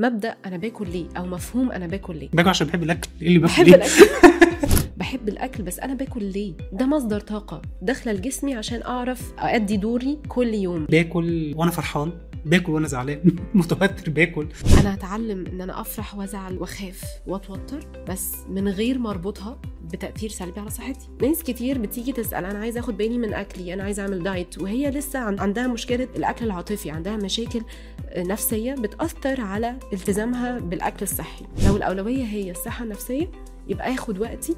مبدا انا باكل ليه او مفهوم انا باكل ليه باكل عشان بحب الاكل ايه اللي باكل بحب ليه الاكل بحب الاكل بس انا باكل ليه ده مصدر طاقه داخله لجسمي عشان اعرف ادي دوري كل يوم باكل وانا فرحان باكل وانا زعلان متوتر باكل انا هتعلم ان انا افرح وازعل واخاف واتوتر بس من غير ما اربطها بتاثير سلبي على صحتي ناس كتير بتيجي تسال انا عايزه اخد بالي من اكلي انا عايزه اعمل دايت وهي لسه عن- عندها مشكله الاكل العاطفي عندها مشاكل نفسيه بتاثر على التزامها بالاكل الصحي لو الاولويه هي الصحه النفسيه يبقى اخد وقتي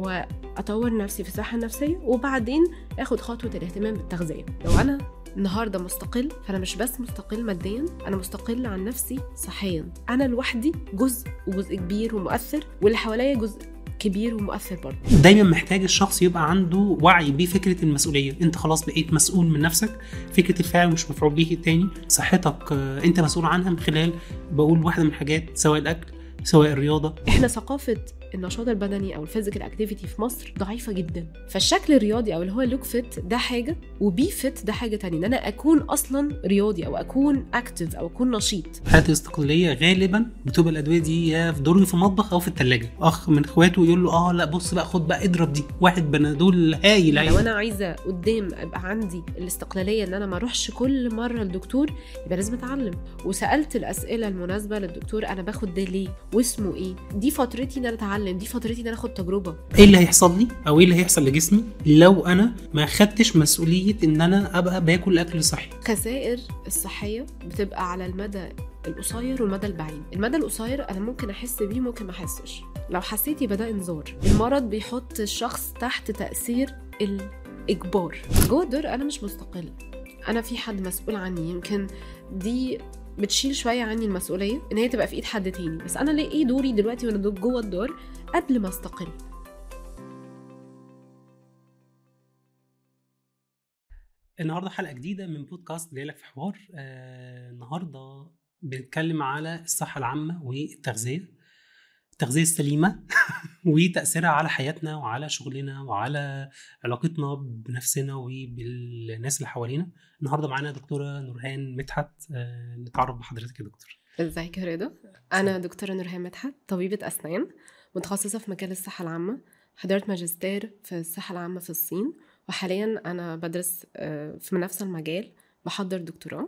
واطور نفسي في الصحه النفسيه وبعدين اخد خطوه الاهتمام بالتغذيه لو انا النهارده مستقل فانا مش بس مستقل ماديا انا مستقل عن نفسي صحيا انا لوحدي جزء وجزء كبير ومؤثر واللي حواليا جزء كبير ومؤثر برضه دايما محتاج الشخص يبقى عنده وعي بفكره المسؤوليه انت خلاص بقيت مسؤول من نفسك فكره الفعل مش مفعول به التاني صحتك آه، انت مسؤول عنها من خلال بقول واحده من الحاجات سواء الاكل سواء الرياضه احنا ثقافه النشاط البدني او الفيزيكال اكتيفيتي في مصر ضعيفه جدا فالشكل الرياضي او اللي هو اللوك فيت ده حاجه وبي فيت ده حاجه تانية ان انا اكون اصلا رياضي او اكون اكتف او اكون نشيط حالات الاستقلاليه غالبا بتبقى الادويه دي يا في درج في المطبخ او في الثلاجه اخ من اخواته يقول له اه لا بص بقى خد بقى اضرب دي واحد بنادول هايل لو هايل انا عايزه قدام ابقى عندي الاستقلاليه ان انا ما اروحش كل مره للدكتور يبقى لازم اتعلم وسالت الاسئله المناسبه للدكتور انا باخد ده ليه واسمه ايه دي فترتي ان انا اتعلم دي فترتي ان انا اخد تجربه ايه اللي هيحصل لي او ايه اللي هيحصل لجسمي لو انا ما خدتش مسؤوليه ان انا ابقى باكل اكل صحي خسائر الصحيه بتبقى على المدى القصير والمدى البعيد المدى القصير انا ممكن احس بيه ممكن ما احسش لو حسيت يبقى ده انذار المرض بيحط الشخص تحت تاثير الاجبار جوه الدور انا مش مستقله انا في حد مسؤول عني يمكن دي بتشيل شويه عني المسؤوليه ان هي تبقى في ايد حد تاني بس انا ليه ايه دوري دلوقتي وانا جوه الدار قبل ما استقل النهارده حلقه جديده من بودكاست جاي لك في حوار آه النهارده بنتكلم على الصحه العامه والتغذيه التغذيه السليمه وتاثيرها على حياتنا وعلى شغلنا وعلى علاقتنا بنفسنا وبالناس اللي حوالينا النهارده معانا دكتوره نورهان مدحت آه نتعرف بحضرتك يا دكتور ازيك يا رضا انا دكتوره نورهان مدحت طبيبه اسنان متخصصه في مجال الصحه العامه حضرت ماجستير في الصحه العامه في الصين وحاليا انا بدرس آه، في نفس المجال بحضر دكتوراه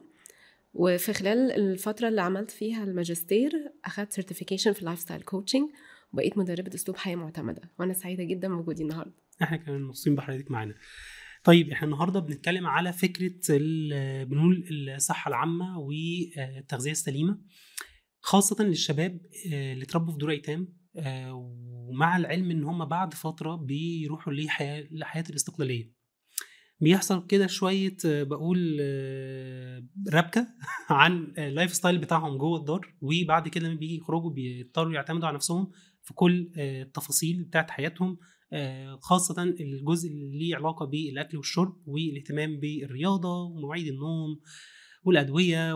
وفي خلال الفترة اللي عملت فيها الماجستير أخدت سيرتيفيكيشن في اللايف ستايل كوتشنج وبقيت مدربة أسلوب حياة معتمدة وأنا سعيدة جدا بوجودي النهاردة احنا كمان مبسوطين بحضرتك معانا طيب احنا النهارده بنتكلم على فكره ال- بنقول الصحه العامه والتغذيه السليمه خاصه للشباب آه، اللي اتربوا في دور ايتام آه، ومع العلم ان هم بعد فتره بيروحوا لحياه لحياه الاستقلاليه بيحصل كده شويه آه، بقول آه، ربكه عن اللايف ستايل بتاعهم جوه الدار وبعد كده لما بيجي يخرجوا بيضطروا يعتمدوا على نفسهم في كل آه، التفاصيل بتاعت حياتهم آه، خاصة الجزء اللي ليه علاقة بالأكل والشرب والاهتمام بالرياضة ومواعيد النوم والأدوية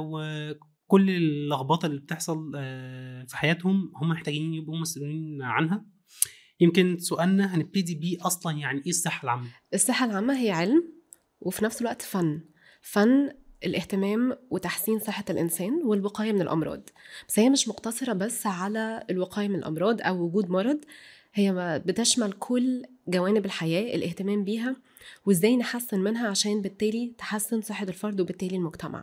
وكل اللخبطة اللي بتحصل آه، في حياتهم هم محتاجين يبقوا مسؤولين عنها يمكن سؤالنا هنبتدي بيه أصلا يعني إيه الصحة العامة؟ الصحة العامة هي علم وفي نفس الوقت فن فن الاهتمام وتحسين صحة الإنسان والوقاية من الأمراض بس هي مش مقتصرة بس على الوقاية من الأمراض أو وجود مرض هي ما بتشمل كل جوانب الحياة الاهتمام بيها وإزاي نحسن منها عشان بالتالي تحسن صحة الفرد وبالتالي المجتمع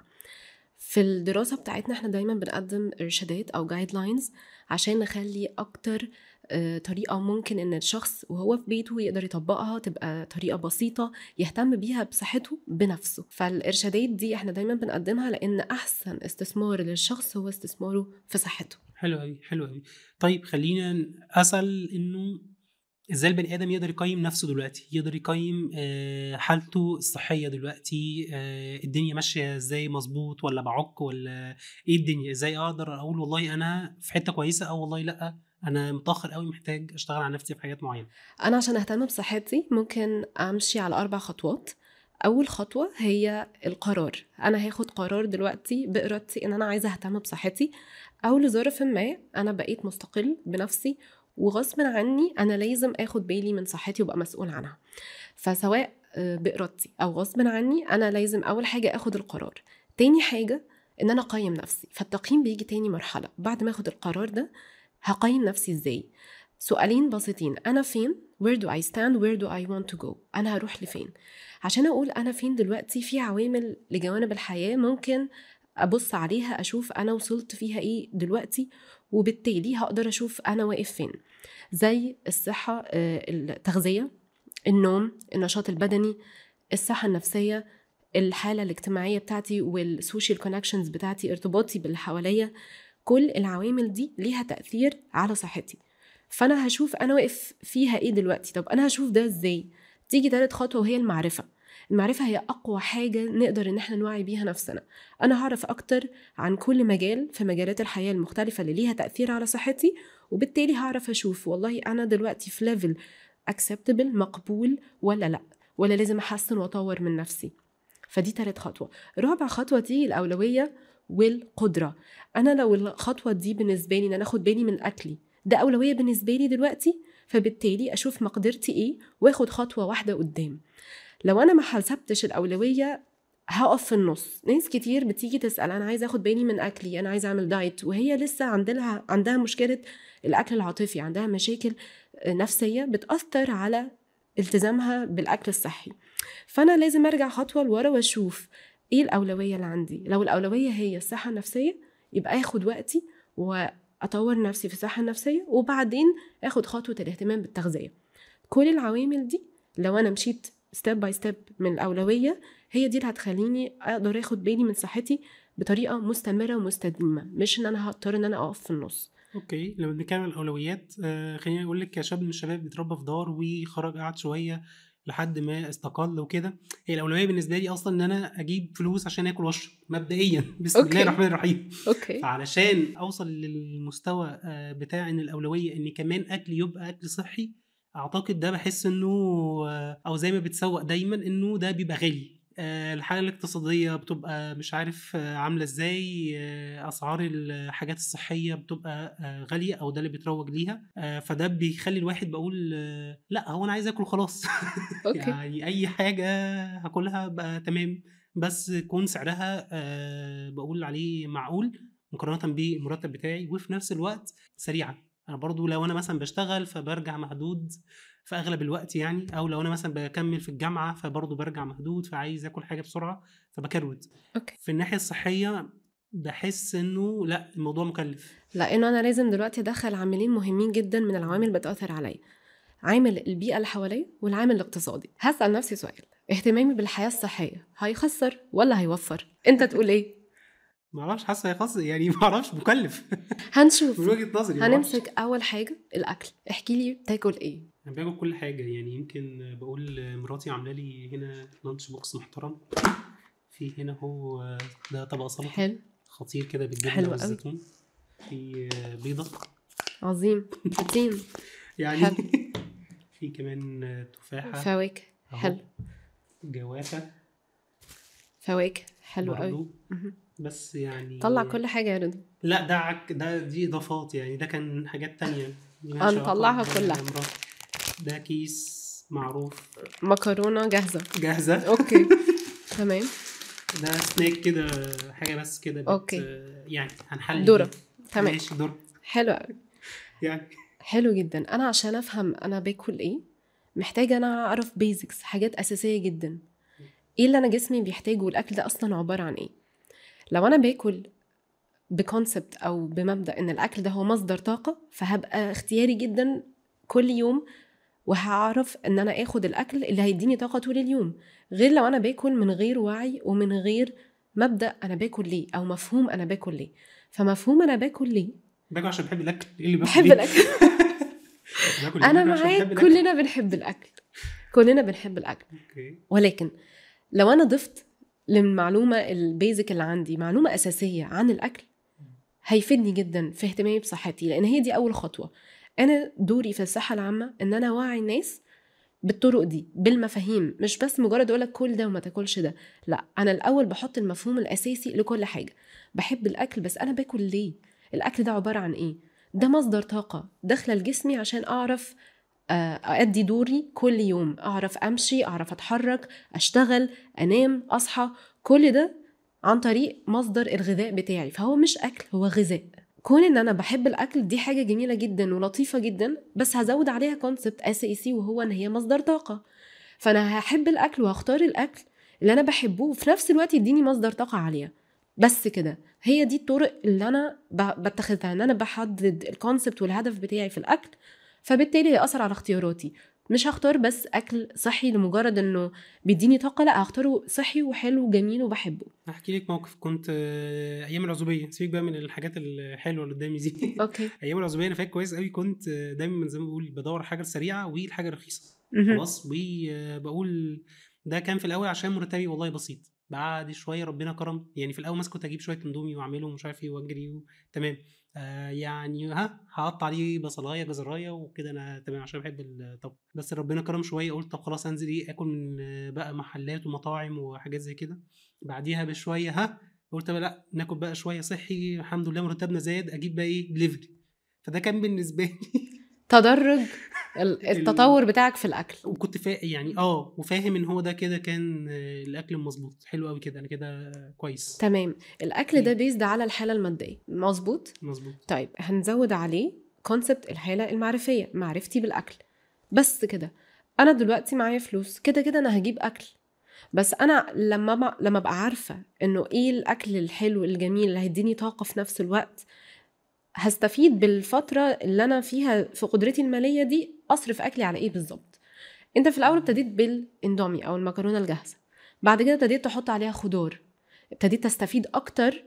في الدراسة بتاعتنا احنا دايما بنقدم إرشادات أو جايد لاينز عشان نخلي أكتر آه، طريقة ممكن إن الشخص وهو في بيته يقدر يطبقها تبقى طريقة بسيطة يهتم بيها بصحته بنفسه فالإرشادات دي احنا دايما بنقدمها لأن أحسن استثمار للشخص هو استثماره في صحته حلو أوي حلو أوي طيب خلينا أسأل إنه ازاي البني ادم يقدر يقيم نفسه دلوقتي يقدر يقيم آه، حالته الصحيه دلوقتي آه، الدنيا ماشيه ازاي مظبوط ولا بعك ولا ايه الدنيا ازاي اقدر اقول والله انا في حته كويسه او والله لا انا متاخر قوي محتاج اشتغل على نفسي في حاجات معينه أنا عشان أهتم بصحتي ممكن أمشي على أربع خطوات أول خطوة هي القرار أنا هاخد قرار دلوقتي بإرادتي إن أنا عايزة أهتم بصحتي أو لظرف ما أنا بقيت مستقل بنفسي وغصب عني أنا لازم أخد بالي من صحتي وأبقى مسؤول عنها فسواء آه، بإرادتي أو غصب عني أنا لازم أول حاجة أخد القرار تاني حاجة ان انا اقيم نفسي فالتقييم بيجي تاني مرحله بعد ما اخد القرار ده هقيم نفسي ازاي سؤالين بسيطين انا فين where do I stand where do I want to go انا هروح لفين عشان اقول انا فين دلوقتي في عوامل لجوانب الحياه ممكن ابص عليها اشوف انا وصلت فيها ايه دلوقتي وبالتالي هقدر اشوف انا واقف فين زي الصحه آه، التغذيه النوم النشاط البدني الصحه النفسيه الحاله الاجتماعيه بتاعتي والسوشيال كونكشنز بتاعتي ارتباطي باللي حواليا كل العوامل دي ليها تاثير على صحتي فانا هشوف انا واقف فيها ايه دلوقتي طب انا هشوف ده ازاي تيجي تالت خطوه وهي المعرفه المعرفة هي أقوى حاجة نقدر إن احنا نوعي بيها نفسنا أنا هعرف أكتر عن كل مجال في مجالات الحياة المختلفة اللي ليها تأثير على صحتي وبالتالي هعرف أشوف والله أنا دلوقتي في ليفل acceptable مقبول ولا لأ ولا لازم أحسن وأطور من نفسي فدي تالت خطوة رابع خطوة دي الأولوية والقدرة أنا لو الخطوة دي بالنسبة لي إن أنا أخد بالي من أكلي ده أولوية بالنسبة لي دلوقتي فبالتالي أشوف مقدرتي إيه وآخد خطوة واحدة قدام لو أنا ما حسبتش الأولوية هقف في النص ناس كتير بتيجي تسأل أنا عايزة أخد بالي من أكلي أنا عايزة أعمل دايت وهي لسه عندها عندها مشكلة الأكل العاطفي عندها مشاكل نفسية بتأثر على التزامها بالأكل الصحي فأنا لازم أرجع خطوة لورا وأشوف إيه الأولوية اللي عندي لو الأولوية هي الصحة النفسية يبقى أخد وقتي وأطور نفسي في الصحة النفسية وبعدين أخد خطوة الاهتمام بالتغذية كل العوامل دي لو أنا مشيت ستيب باي ستيب من الأولوية هي دي اللي هتخليني أقدر أخد بالي من صحتي بطريقة مستمرة ومستديمة مش إن أنا هضطر إن أنا أقف في النص اوكي لما بنتكلم عن الاولويات آه خليني اقول لك كشاب من الشباب بيتربى في دار وخرج قعد شويه لحد ما استقل وكده هي الاولويه بالنسبه لي اصلا ان انا اجيب فلوس عشان اكل واشرب مبدئيا بسم أوكي. الله الرحمن الرحيم أوكي فعلشان اوصل للمستوى آه، بتاع ان الاولويه ان كمان اكلي يبقى اكل صحي اعتقد ده بحس انه آه، او زي ما بتسوق دايما انه ده بيبقى غالي آه، الحاله الاقتصاديه بتبقى مش عارف آه، عامله ازاي آه، اسعار الحاجات الصحيه بتبقى آه، غاليه او ده اللي بيتروج ليها آه، فده بيخلي الواحد بقول آه، لا هو انا عايز اكل خلاص أوكي يعني اي حاجه هاكلها بقى تمام بس يكون سعرها آه، بقول عليه معقول مقارنه بالمرتب بتاعي وفي نفس الوقت سريعه انا برضو لو انا مثلا بشتغل فبرجع مهدود في اغلب الوقت يعني او لو انا مثلا بكمل في الجامعه فبرضو برجع مهدود فعايز اكل حاجه بسرعه فبكروت أوكي في الناحيه الصحيه بحس انه لا الموضوع مكلف لانه انا لازم دلوقتي ادخل عاملين مهمين جدا من العوامل اللي بتاثر عليا عامل البيئه اللي حواليا والعامل الاقتصادي هسال نفسي سؤال اهتمامي بالحياه الصحيه هيخسر ولا هيوفر انت تقول ايه ما اعرفش حاسه هيخص يعني ما اعرفش مكلف هنشوف من وجهه نظري ما أعرفش. هنمسك اول حاجه الاكل احكي لي بتاكل ايه انا باكل كل حاجه يعني يمكن بقول مراتي عامله لي هنا لانش بوكس محترم في هنا هو ده طبق سلطه حلو خطير كده حلو بالجبنه قوي. والزيتون في بيضه عظيم بروتين يعني حلو. في كمان تفاحه فواكه أهو. حلو جوافه فواكه حلو قوي برضو. مهم. بس يعني طلع كل حاجه يا رضا لا ده عك ده دي اضافات يعني ده كان حاجات تانية دي مالهاش علاقة هنطلعها ب- كلها. مراتي. ده كيس معروف مكرونه جاهزه جاهزه اوكي تمام ده سناك كده حاجه بس كده بت- أوكي. يعني هنحل ذرة. بيه. تمام ماشي ذره حلو قوي يعني حلو جدا انا عشان افهم انا باكل ايه محتاجه انا اعرف بيزكس حاجات اساسيه جدا ايه اللي انا جسمي بيحتاجه والاكل ده اصلا عباره عن ايه لو انا باكل بكونسبت او بمبدا ان الاكل ده هو مصدر طاقه فهبقى اختياري جدا كل يوم وهعرف ان انا اخد الاكل اللي هيديني طاقه طول اليوم غير لو انا باكل من غير وعي ومن غير مبدا انا باكل ليه او مفهوم انا باكل ليه فمفهوم انا باكل ليه باكل عشان بحب الاكل ايه اللي باكل بحب ليه؟ الاكل باكل انا باكل عشان معاك بحب الأكل. كلنا بنحب الاكل كلنا بنحب الاكل اوكي ولكن لو انا ضفت للمعلومه البيزك اللي عندي معلومه اساسيه عن الاكل هيفيدني جدا في اهتمامي بصحتي لان هي دي اول خطوه انا دوري في الصحه العامه ان انا اوعي الناس بالطرق دي بالمفاهيم مش بس مجرد اقول لك كل ده وما تاكلش ده لا انا الاول بحط المفهوم الاساسي لكل حاجه بحب الاكل بس انا باكل ليه الاكل ده عباره عن ايه ده مصدر طاقه داخله لجسمي عشان اعرف آه، أأدي دوري كل يوم أعرف أمشي أعرف أتحرك أشتغل أنام أصحى كل ده عن طريق مصدر الغذاء بتاعي فهو مش اكل هو غذاء كون ان انا بحب الاكل دي حاجه جميله جدا ولطيفه جدا بس هزود عليها كونسبت اساسي وهو ان هي مصدر طاقه فانا هحب الاكل وهختار الاكل اللي انا بحبه وفي نفس الوقت يديني مصدر طاقه عاليه بس كده هي دي الطرق اللي انا ب- بتخذها ان انا بحدد الكونسبت والهدف بتاعي في الاكل فبالتالي هيأثر على اختياراتي مش هختار بس اكل صحي لمجرد انه بيديني طاقه لا هختاره صحي وحلو وجميل وبحبه هحكي لك موقف كنت آه، ايام العزوبيه سيبك بقى من الحاجات الحلوه اللي قدامي دي اوكي ايام العزوبيه انا فاكر كويس قوي كنت آه، دايما زي ما بقول بدور الحاجه السريعه والحاجه الرخيصه مهم. خلاص وبقول ده كان في الاول عشان مرتبي والله بسيط بعد شويه ربنا كرم يعني في الاول مثلا كنت اجيب شويه اندومي واعمله ومش عارف ايه واجري و... تمام آه يعني ها هقطع عليه بصلايه جزرايه وكده انا تمام عشان بحب الطبخ بس ربنا كرم شويه قلت طب خلاص انزل ايه اكل من آه، بقى محلات ومطاعم وحاجات زي كده بعديها بشويه ها قلت بقى لا ناكل بقى شويه صحي الحمد لله مرتبنا زاد اجيب بقى ايه دليفري فده كان بالنسبه لي تدرج ال- التطور بتاعك في الاكل وكنت فا... يعني اه وفاهم ان هو ده كده كان آه، الاكل المظبوط حلو قوي كده انا كده كويس تمام الاكل ده بيزد على الحاله الماديه مظبوط مظبوط طيب هنزود عليه كونسبت الحاله المعرفيه معرفتي بالاكل بس كده انا دلوقتي معايا فلوس كده كده انا هجيب اكل بس انا لما ب... لما ابقى عارفه انه ايه الاكل الحلو الجميل اللي هيديني طاقه في نفس الوقت هستفيد بالفتره اللي انا فيها في قدرتي الماليه دي اصرف اكلي على ايه بالظبط انت في الاول ابتديت بالاندومي او المكرونه الجاهزه بعد كده ابتديت تحط عليها خضار ابتديت تستفيد اكتر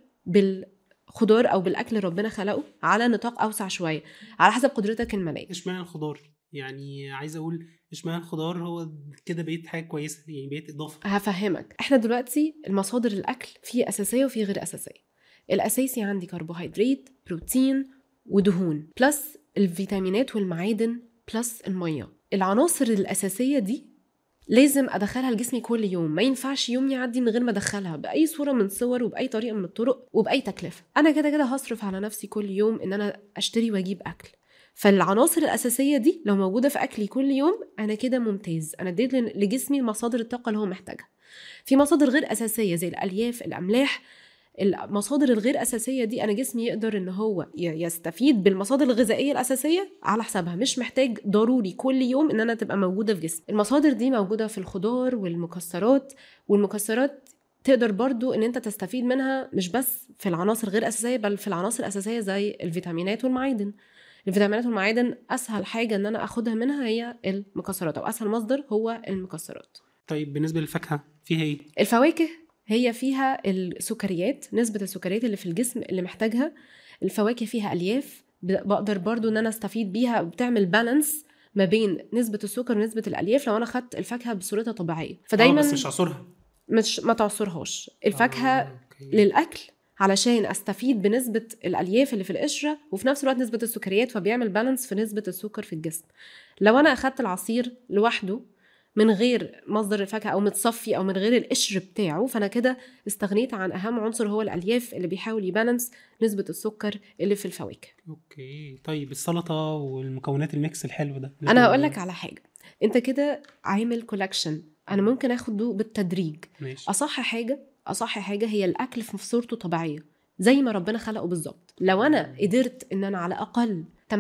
بالخضار او بالاكل اللي ربنا خلقه على نطاق اوسع شويه على حسب قدرتك الماليه اشمعنى الخضار يعني عايز اقول اشمعنى الخضار هو كده بقيت حاجه كويسه يعني بقيت اضافه هفهمك احنا دلوقتي المصادر الاكل في اساسيه وفي غير اساسيه الاساسي عندي كربوهيدرات بروتين ودهون بلس الفيتامينات والمعادن بلس الميه العناصر الاساسيه دي لازم ادخلها لجسمي كل يوم ما ينفعش يوم يعدي من غير ما ادخلها باي صوره من الصور وباي طريقه من الطرق وباي تكلفه انا كده كده هصرف على نفسي كل يوم ان انا اشتري واجيب اكل فالعناصر الاساسيه دي لو موجوده في اكلي كل يوم انا كده ممتاز انا اديت لجسمي مصادر الطاقه اللي هو محتاجها في مصادر غير اساسيه زي الالياف الاملاح المصادر الغير اساسيه دي انا جسمي يقدر ان هو ي- يستفيد بالمصادر الغذائيه الاساسيه على حسابها مش محتاج ضروري كل يوم ان انا تبقى موجوده في جسمي المصادر دي موجوده في الخضار والمكسرات والمكسرات تقدر برضو ان انت تستفيد منها مش بس في العناصر غير اساسيه بل في العناصر الاساسيه زي الفيتامينات والمعادن الفيتامينات والمعادن اسهل حاجه ان انا اخدها منها هي المكسرات او اسهل مصدر هو المكسرات طيب بالنسبه للفاكهه فيها ايه الفواكه هي فيها السكريات نسبة السكريات اللي في الجسم اللي محتاجها الفواكه فيها ألياف ب- بقدر برضو ان انا استفيد بيها وبتعمل بالانس ما بين نسبة السكر ونسبة الألياف لو أنا خدت الفاكهة بصورتها طبيعية آه، فدايما بس مش عصرها مش ما تعصرهاش الفاكهة آه، أوكي. للأكل علشان استفيد بنسبة الألياف اللي في القشرة وفي نفس الوقت نسبة السكريات فبيعمل بالانس في نسبة السكر في الجسم لو أنا أخدت العصير لوحده من غير مصدر الفاكهة أو متصفي أو من غير القشر بتاعه فأنا كده استغنيت عن أهم عنصر هو الألياف اللي بيحاول يبالانس نسبة السكر اللي في الفواكه اوكي طيب السلطه والمكونات الميكس الحلو ده أنا هقول لك على حاجة أنت كده عامل كولكشن أنا ممكن أخده بالتدريج ماشي اصح حاجه اصح حاجه هي الاكل في صورته طبيعيه زي ما ربنا خلقه بالظبط لو انا قدرت ان انا على الاقل 80%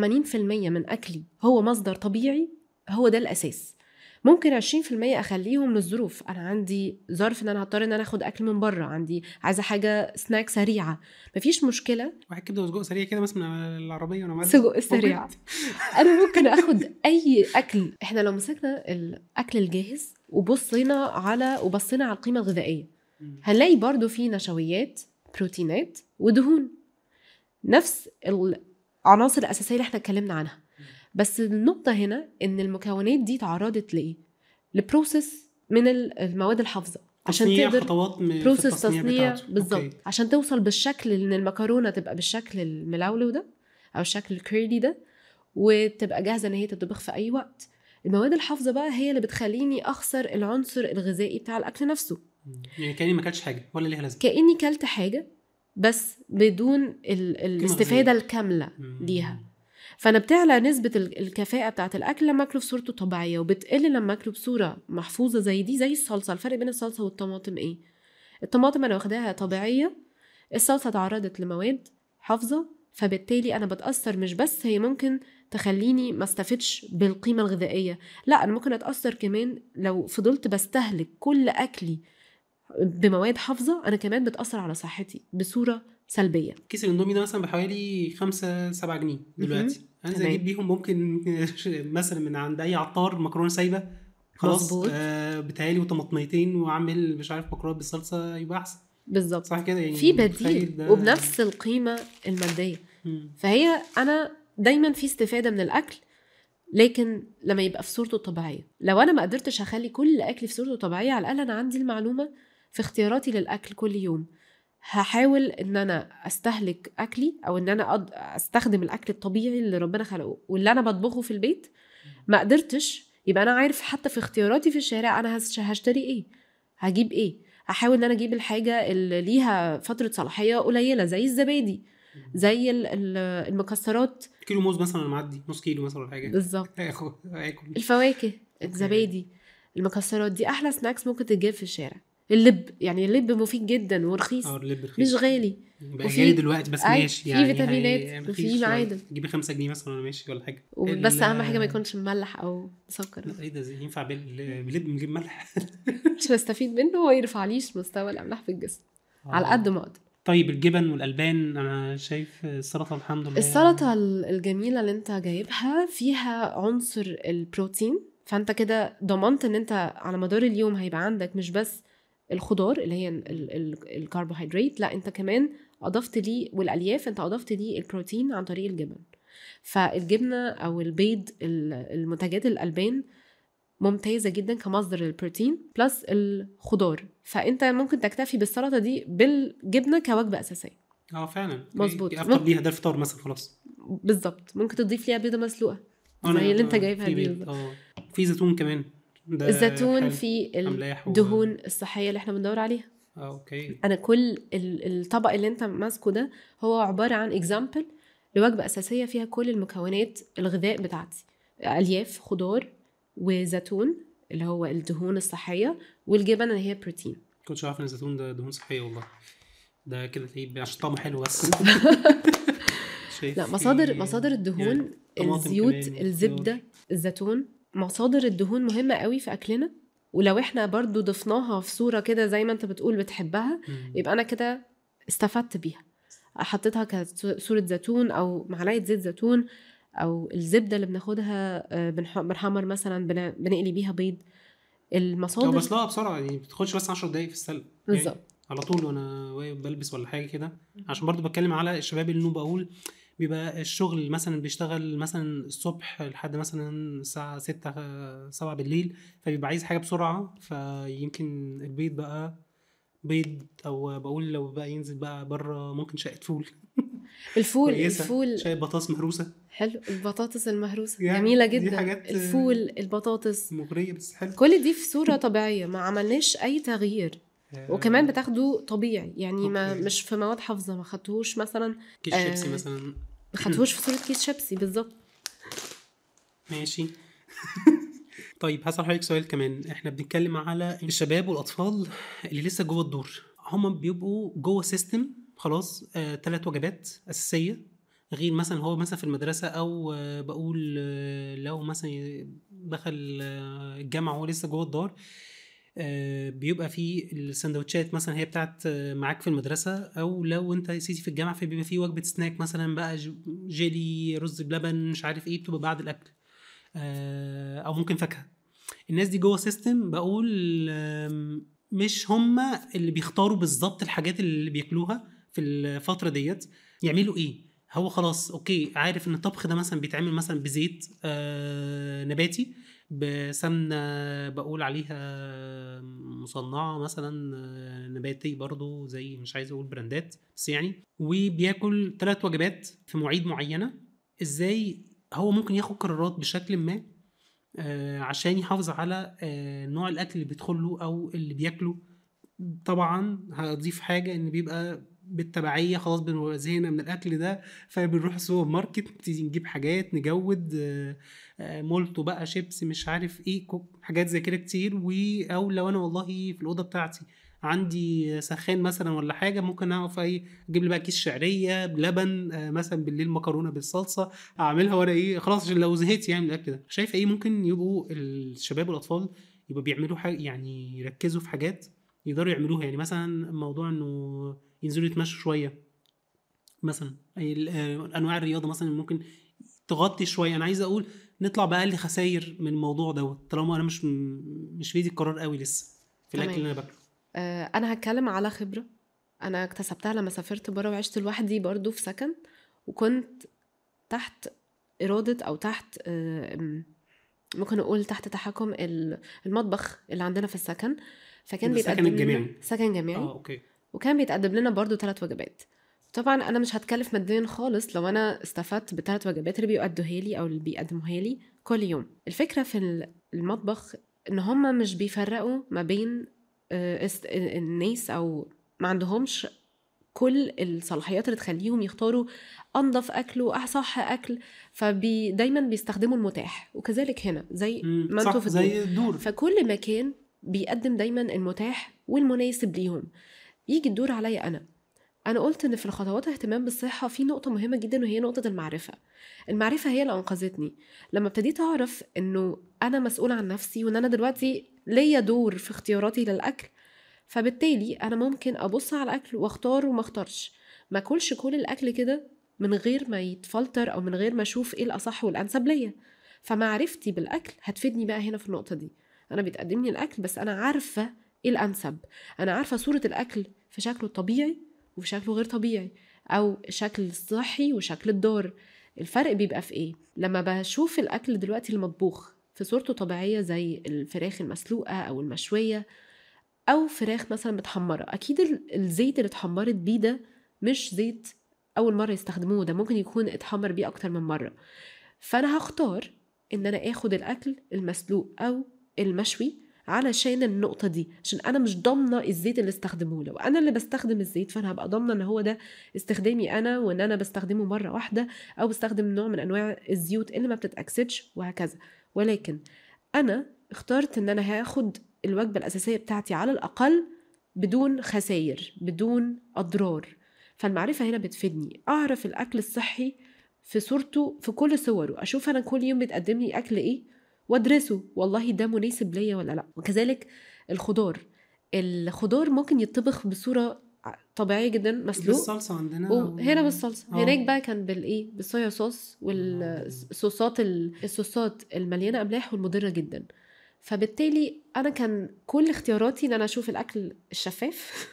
من اكلي هو مصدر طبيعي هو ده الاساس ممكن 20% اخليهم للظروف انا عندي ظرف ان انا هضطر ان انا اخد اكل من بره عندي عايزه حاجه سناك سريعه مفيش مشكله واحد كبده وسجق سريع كده مثلا على العربيه وانا معدي. سجق سريع ممكن. انا ممكن اخد اي اكل احنا لو مسكنا الاكل الجاهز وبصينا على وبصينا على القيمه الغذائيه مم. هنلاقي برضو فيه نشويات بروتينات ودهون نفس العناصر الأساسية اللي احنا اتكلمنا عنها بس النقطة هنا إن المكونات دي تعرضت لإيه؟ لبروسيس من ال- المواد الحافظة عشان تصنيع تقدر خطوات م- في بروسيس التصنيع تصنيع بتاعته. بالظبط أوكي. عشان توصل بالشكل ان المكرونه تبقى بالشكل الملولو ده او الشكل الكيرلي ده وتبقى جاهزه ان هي تطبخ في اي وقت المواد الحافظه بقى هي اللي بتخليني اخسر العنصر الغذائي بتاع الاكل نفسه مم. يعني كاني ما اكلتش حاجه ولا ليها لازمه كاني كلت حاجه بس بدون ال- الاستفاده الكامله مم. ليها فانا بتعلى نسبه ال- الكفاءه بتاعه الاكل لما اكله في صورته طبيعيه وبتقل لما اكله بصوره محفوظه زي دي زي الصلصه الفرق بين الصلصه والطماطم ايه الطماطم انا واخداها طبيعيه الصلصه تعرضت لمواد حافظه فبالتالي انا بتاثر مش بس هي ممكن تخليني ما استفدش بالقيمه الغذائيه لا انا ممكن اتاثر كمان لو فضلت بستهلك كل اكلي بمواد حافظه انا كمان بتاثر على صحتي بصوره سلبيه كيس الاندومي ده مثلا بحوالي 5 7 جنيه دلوقتي انزل تمام. اجيب بيهم ممكن مثلا من عند اي عطار مكرونه سايبه خلاص مظبوط. آه بتهيألي وطماطميتين واعمل مش عارف مكرونه بالصلصه يبقى احسن بالظبط صح كده يعني في متخيل بديل ده- وبنفس القيمه الماديه مم. فهي انا دايما في استفاده من الاكل لكن لما يبقى في صورته الطبيعيه لو انا ما قدرتش اخلي كل اكلي في صورته الطبيعيه على الاقل انا عندي المعلومه في اختياراتي للاكل كل يوم هحاول ان انا استهلك اكلي او ان انا أض... استخدم الاكل الطبيعي اللي ربنا خلقه واللي انا بطبخه في البيت ما قدرتش يبقى انا عارف حتى في اختياراتي في الشارع انا هش- هشتري ايه هجيب ايه هحاول ان انا اجيب الحاجه اللي ليها فتره صلاحيه قليله زي الزبادي زي ال- ال- المكسرات كيلو موز مثلا انا معدي نص كيلو مثلا ولا حاجه بالظبط اخد اكل الفواكه الزبادي المكسرات دي احلى سناكس ممكن تتجاب في الشارع اللب يعني اللب مفيد جدا ورخيص اه اللب رخيص مش غالي بقى وفي- غالي دلوقتي بس أي، ماشي في يعني فيتامينات هي- وفي رخيص شوية. معادن. تجيبي 5 جنيه مثلا وانا ماشي ولا حاجه بس ال- اهم حاجه ما يكونش مملح او مسكر لا ايه ده زي- ينفع بال- بلب من غير ملح عشان استفيد منه وما يرفعليش مستوى الاملاح في الجسم على آه. قد ما اقدر طيب الجبن والالبان انا شايف السلطه الحمد لله السلطه ال- الجميله اللي انت جايبها فيها عنصر البروتين فانت كده ضمنت ان انت على مدار اليوم هيبقى عندك مش بس الخضار اللي هي ال- ال- الكربوهيدرات لا انت كمان اضفت ليه والالياف انت اضفت ليه البروتين عن طريق الجبن فالجبنه او البيض ال- المنتجات الالبان ممتازه جدا كمصدر البروتين بلس الخضار فانت ممكن تكتفي بالسلطه دي بالجبنه كوجبه اساسيه اه فعلا مظبوط. افطر ممكن- بيها ده الفطار مثلا خلاص بالظبط ممكن تضيف ليها بيضه مسلوقه أنا- زي اللي انت آه، جايبها في دي بيض، بالظبط. اه في زيتون كمان ده الزيتون حلو. فيه أملاح و- الدهون الصحيه اللي احنا بندور عليها اه اوكي انا كل ال- الطبق اللي انت ماسكه ده هو عباره عن اكزامبل لوجبه اساسيه فيها كل المكونات الغذاء بتاعتي الياف خضار وزيتون اللي هو الدهون الصحيه والجبن اللي هي بروتين كنتش عارف ان الزيتون ده دهون صحيه والله ده كده تلاقيه عشان طعمه حلو بس شايف لا في- مصادر مصادر الدهون يعني طماطم الزيوت كمان، الزبده خضار. الزيتون مصادر الدهون مهمه قوي في اكلنا ولو احنا برضو ضفناها في صوره كده زي ما انت بتقول بتحبها مم. يبقى انا كده استفدت بيها حطيتها كصورة زيتون او معلقه زيت زيتون او الزبده اللي بناخدها آه، بنح- بنحمر مثلا بن- بنقلي بيها بيض لو المصادر بسلقها بسرعه يعني بتاخدش بس 10 دقايق في السلق يعني بالظبط على طول وانا واقف بلبس ولا حاجه كده عشان برضو بتكلم على الشباب اللي بقول بيبقى الشغل مثلا بيشتغل مثلا الصبح لحد مثلا الساعة ستة سبعة بالليل فبيبقى عايز حاجة بسرعة فيمكن البيض بقى بيض او بقول لو بقى ينزل بقى بره ممكن شقة فول الفول كويسة. الفول شاي بطاطس مهروسة حلو البطاطس المهروسه يعني جميله دي جدا حاجات- الفول البطاطس مغرية بس حلو كل دي في صوره طبيعيه ما عملناش اي تغيير آه، وكمان بتاخده طبيعي يعني ما أوكي. مش في مواد حافظه ما خدتوش مثلا كيس آه، شيبسي مثلا ما خدتوش في صوره كيس شيبسي بالظبط ماشي طيب هسأل حضرتك سؤال كمان احنا بنتكلم على الشباب والاطفال اللي لسه جوه الدور هم بيبقوا جوه سيستم خلاص آه، ثلاث وجبات اساسيه غير مثلا هو مثلا في المدرسه او آه، بقول آه، لو مثلا دخل آه، الجامعه وهو لسه جوه الدار آه، بيبقى في السندوتشات مثلا هي بتاعت آه، معاك في المدرسه او لو انت يا سيدي في الجامعه فبيبقى في وجبه سناك مثلا بقى ج- جيلي رز بلبن مش عارف ايه بتبقى بعد الاكل آه، او ممكن فاكهه الناس دي جوه سيستم بقول آم، مش هم اللي بيختاروا بالظبط الحاجات اللي بياكلوها في الفتره ديت يعملوا ايه هو خلاص اوكي عارف ان الطبخ ده مثلا بيتعمل مثلا بزيت آه نباتي بسمنه بقول عليها مصنعه مثلا آه، نباتي برضو زي مش عايز اقول براندات بس يعني وبياكل ثلاث وجبات في مواعيد معينه ازاي هو ممكن ياخد قرارات بشكل ما آه، عشان يحافظ على آه، نوع الاكل اللي بيدخل له او اللي بياكله طبعا هضيف حاجه ان بيبقى بالتبعيه خلاص بنبقى زهقنا من الاكل ده فبنروح السوبر ماركت نبتدي نجيب حاجات نجود آه، آه، مولتو بقى شيبس مش عارف ايه كوك حاجات زي كده كتير و او لو انا والله في الاوضه بتاعتي عندي سخان مثلا ولا حاجه ممكن اقف ايه اجيب لي بقى كيس شعريه بلبن آه، مثلا بالليل مكرونه بالصلصه اعملها وانا ايه خلاص عشان لو زهقت يعني من الاكل ده شايف ايه ممكن يبقوا الشباب والاطفال يبقوا بيعملوا حاجه يعني يركزوا في حاجات يقدروا يعملوها يعني مثلا موضوع انه ينزلوا يتمشوا شويه مثلا أي ال- آه، انواع الرياضه مثلا ممكن تغطي شويه انا عايز اقول نطلع باقل خسائر من الموضوع دوت طالما انا مش مش في ايدي القرار قوي لسه في الاكل تمام. اللي انا باكله آه، انا هتكلم على خبره انا اكتسبتها لما سافرت بره وعشت لوحدي برضو في سكن وكنت تحت اراده او تحت آه، م- ممكن نقول تحت تحكم ال- المطبخ اللي عندنا في السكن فكان ده السكن بيتقدم لنا- الجامعي. سكن جامعي اه اوكي وكان بيتقدم لنا برضو ثلاث وجبات طبعا انا مش هتكلف ماديا خالص لو انا استفدت بالثلاث وجبات اللي بيؤدوها لي او اللي بيقدموها لي كل يوم الفكره في المطبخ ان هم مش بيفرقوا ما بين آه، است- الناس او ما عندهمش كل الصلاحيات اللي تخليهم يختاروا انظف اكل واصح اكل فدايما بيستخدموا المتاح وكذلك هنا زي مم، ما صح انتوا في زي الدور فكل مكان بيقدم دايما المتاح والمناسب ليهم يجي الدور عليا انا انا قلت ان في الخطوات الاهتمام بالصحه في نقطه مهمه جدا وهي نقطه المعرفه المعرفه هي اللي انقذتني لما ابتديت اعرف انه انا مسؤول عن نفسي وان انا دلوقتي ليا دور في اختياراتي للاكل فبالتالي انا ممكن ابص على الاكل واختار وما اختارش ما اكلش كل الاكل كده من غير ما يتفلتر او من غير ما اشوف ايه الاصح والانسب ليا فمعرفتي بالاكل هتفيدني بقى هنا في النقطه دي انا بيتقدم لي الاكل بس انا عارفه ايه الانسب انا عارفه صوره الاكل في شكله الطبيعي وفي شكله غير طبيعي او شكل الصحي وشكل الضار الفرق بيبقى في ايه لما بشوف الاكل دلوقتي المطبوخ في صورته طبيعيه زي الفراخ المسلوقه او المشويه او فراخ مثلا متحمره اكيد ال- الزيت اللي اتحمرت بيه ده مش زيت اول مره يستخدموه ده ممكن يكون اتحمر بيه اكتر من مره فانا هختار ان انا اخد الاكل المسلوق او المشوي علشان النقطه دي عشان انا مش ضامنه الزيت اللي استخدموه لو انا اللي بستخدم الزيت فانا هبقى ضامنه ان هو ده استخدامي انا وان انا بستخدمه مره واحده او بستخدم نوع من انواع الزيوت اللي ما بتتاكسدش وهكذا ولكن انا اخترت ان انا هاخد الوجبه الاساسيه بتاعتي على الاقل بدون خسائر بدون اضرار فالمعرفه هنا بتفيدني اعرف الاكل الصحي في صورته في كل صوره اشوف انا كل يوم بيتقدم لي اكل ايه وادرسه والله ده مناسب ليا ولا لا وكذلك الخضار الخضار ممكن يطبخ بصوره طبيعيه جدا مسلوق بالصلصه عندنا وهنا بالصلصه آه. هناك بقى كان بالايه بالصويا صوص والصوصات ال- الصوصات المليانه املاح والمضره جدا فبالتالي انا كان كل اختياراتي ان انا اشوف الاكل الشفاف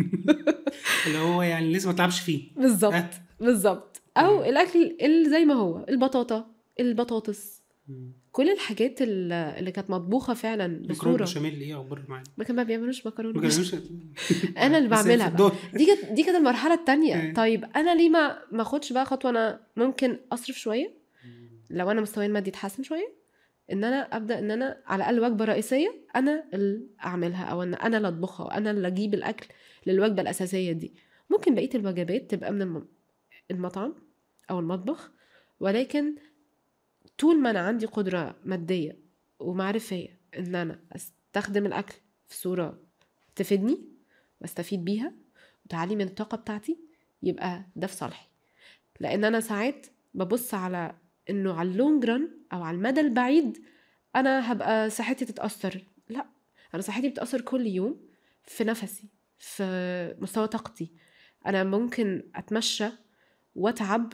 اللي هو يعني لسه ما تلعبش فيه بالظبط آه. بالظبط او تمام. الاكل اللي زي ما هو البطاطا البطاطس مم. كل الحاجات ال- اللي كانت مطبوخه فعلا مكرونه بصوره بشاميل ايه اخبار معانا ما كان ما بيعملوش ما مكرونه كانوش انا اللي بس في بعملها بقى الدور. دي كانت دي كانت المرحله التانية إيه. طيب انا ليه ما ما اخدش بقى خطوه انا ممكن اصرف شويه لو انا مستواي المادي اتحسن شويه ان انا ابدا ان انا على الاقل وجبه رئيسيه انا اللي اعملها او ان انا اللي اطبخها وانا اللي اجيب الاكل للوجبه الاساسيه دي ممكن بقيه الوجبات تبقى من الم- المطعم او المطبخ ولكن طول ما انا عندي قدره ماديه ومعرفيه ان انا استخدم الاكل في صوره تفيدني واستفيد بيها وتعلي من الطاقه بتاعتي يبقى ده في صالحي لان انا ساعات ببص على انه على اللونج ران او على المدى البعيد انا هبقى صحتي تتاثر لا انا صحتي بتاثر كل يوم في نفسي في مستوى طاقتي انا ممكن اتمشى واتعب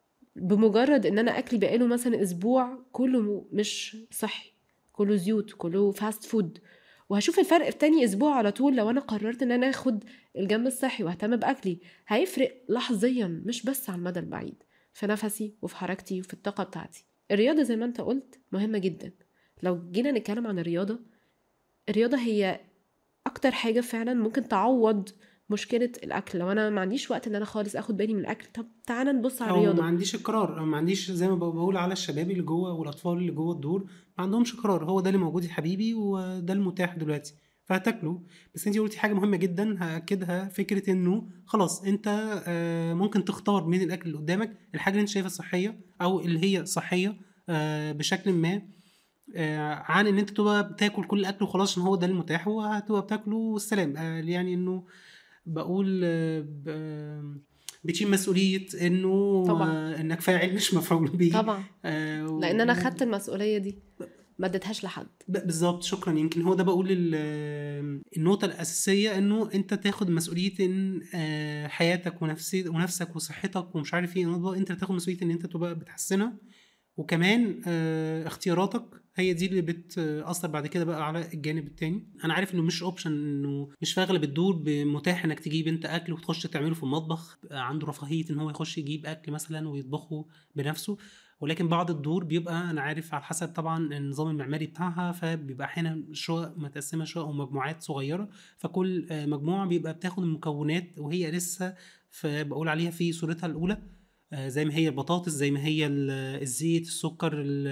بمجرد ان انا اكلي بقاله مثلا اسبوع كله م- مش صحي كله زيوت كله فاست فود وهشوف الفرق في تاني اسبوع على طول لو انا قررت ان انا اخد الجنب الصحي واهتم باكلي هيفرق لحظيا مش بس على المدى البعيد في نفسي وفي حركتي وفي الطاقه بتاعتي الرياضه زي ما انت قلت مهمه جدا لو جينا نتكلم عن الرياضه الرياضه هي اكتر حاجه فعلا ممكن تعوض مشكله الاكل لو انا ما عنديش وقت ان انا خالص اخد بالي من الاكل طب تعالى نبص على او ما الرياضه عنديش القرار او ما عنديش زي ما بقول على الشباب اللي جوه والاطفال اللي جوه الدور ما عندهمش قرار هو ده اللي موجود يا حبيبي وده المتاح دلوقتي فهتاكله بس انت قلتي حاجه مهمه جدا هاكدها فكره انه خلاص انت آه، ممكن تختار من الاكل اللي قدامك الحاجه اللي انت شايفها صحيه او اللي هي صحيه آه، بشكل ما آه، عن ان انت تبقى بتاكل كل الاكل وخلاص عشان هو ده المتاح وهتبقى بتاكله والسلام آه، يعني انه بقول آه، ب- آه، بتشيل مسؤوليه انه طبعاً. آه، انك فاعل مش مفعول به طبعا آه، لان انا و- خدت المسؤوليه دي ما اديتهاش لحد ب- بالظبط شكرا يمكن هو ده بقول ال- النقطة الأساسية إنه أنت تاخد مسؤولية إن آه، حياتك ونفسي ونفسك وصحتك ومش عارف إيه إنه أنت تاخد مسؤولية إن أنت تبقى بتحسنها وكمان آه، اختياراتك هي دي اللي بتأثر بعد كده بقى على الجانب التاني أنا عارف إنه مش أوبشن إنه مش في أغلب الدور بمتاح إنك تجيب أنت أكل وتخش تعمله في المطبخ بقى عنده رفاهية إن هو يخش يجيب أكل مثلا ويطبخه بنفسه ولكن بعض الدور بيبقى انا عارف على حسب طبعا النظام المعماري بتاعها فبيبقى احيانا شقق متقسمه شقق ومجموعات صغيره فكل آه، مجموعه بيبقى بتاخد المكونات وهي لسه فبقول عليها في صورتها الاولى آه، زي ما هي البطاطس زي ما هي ال- الزيت السكر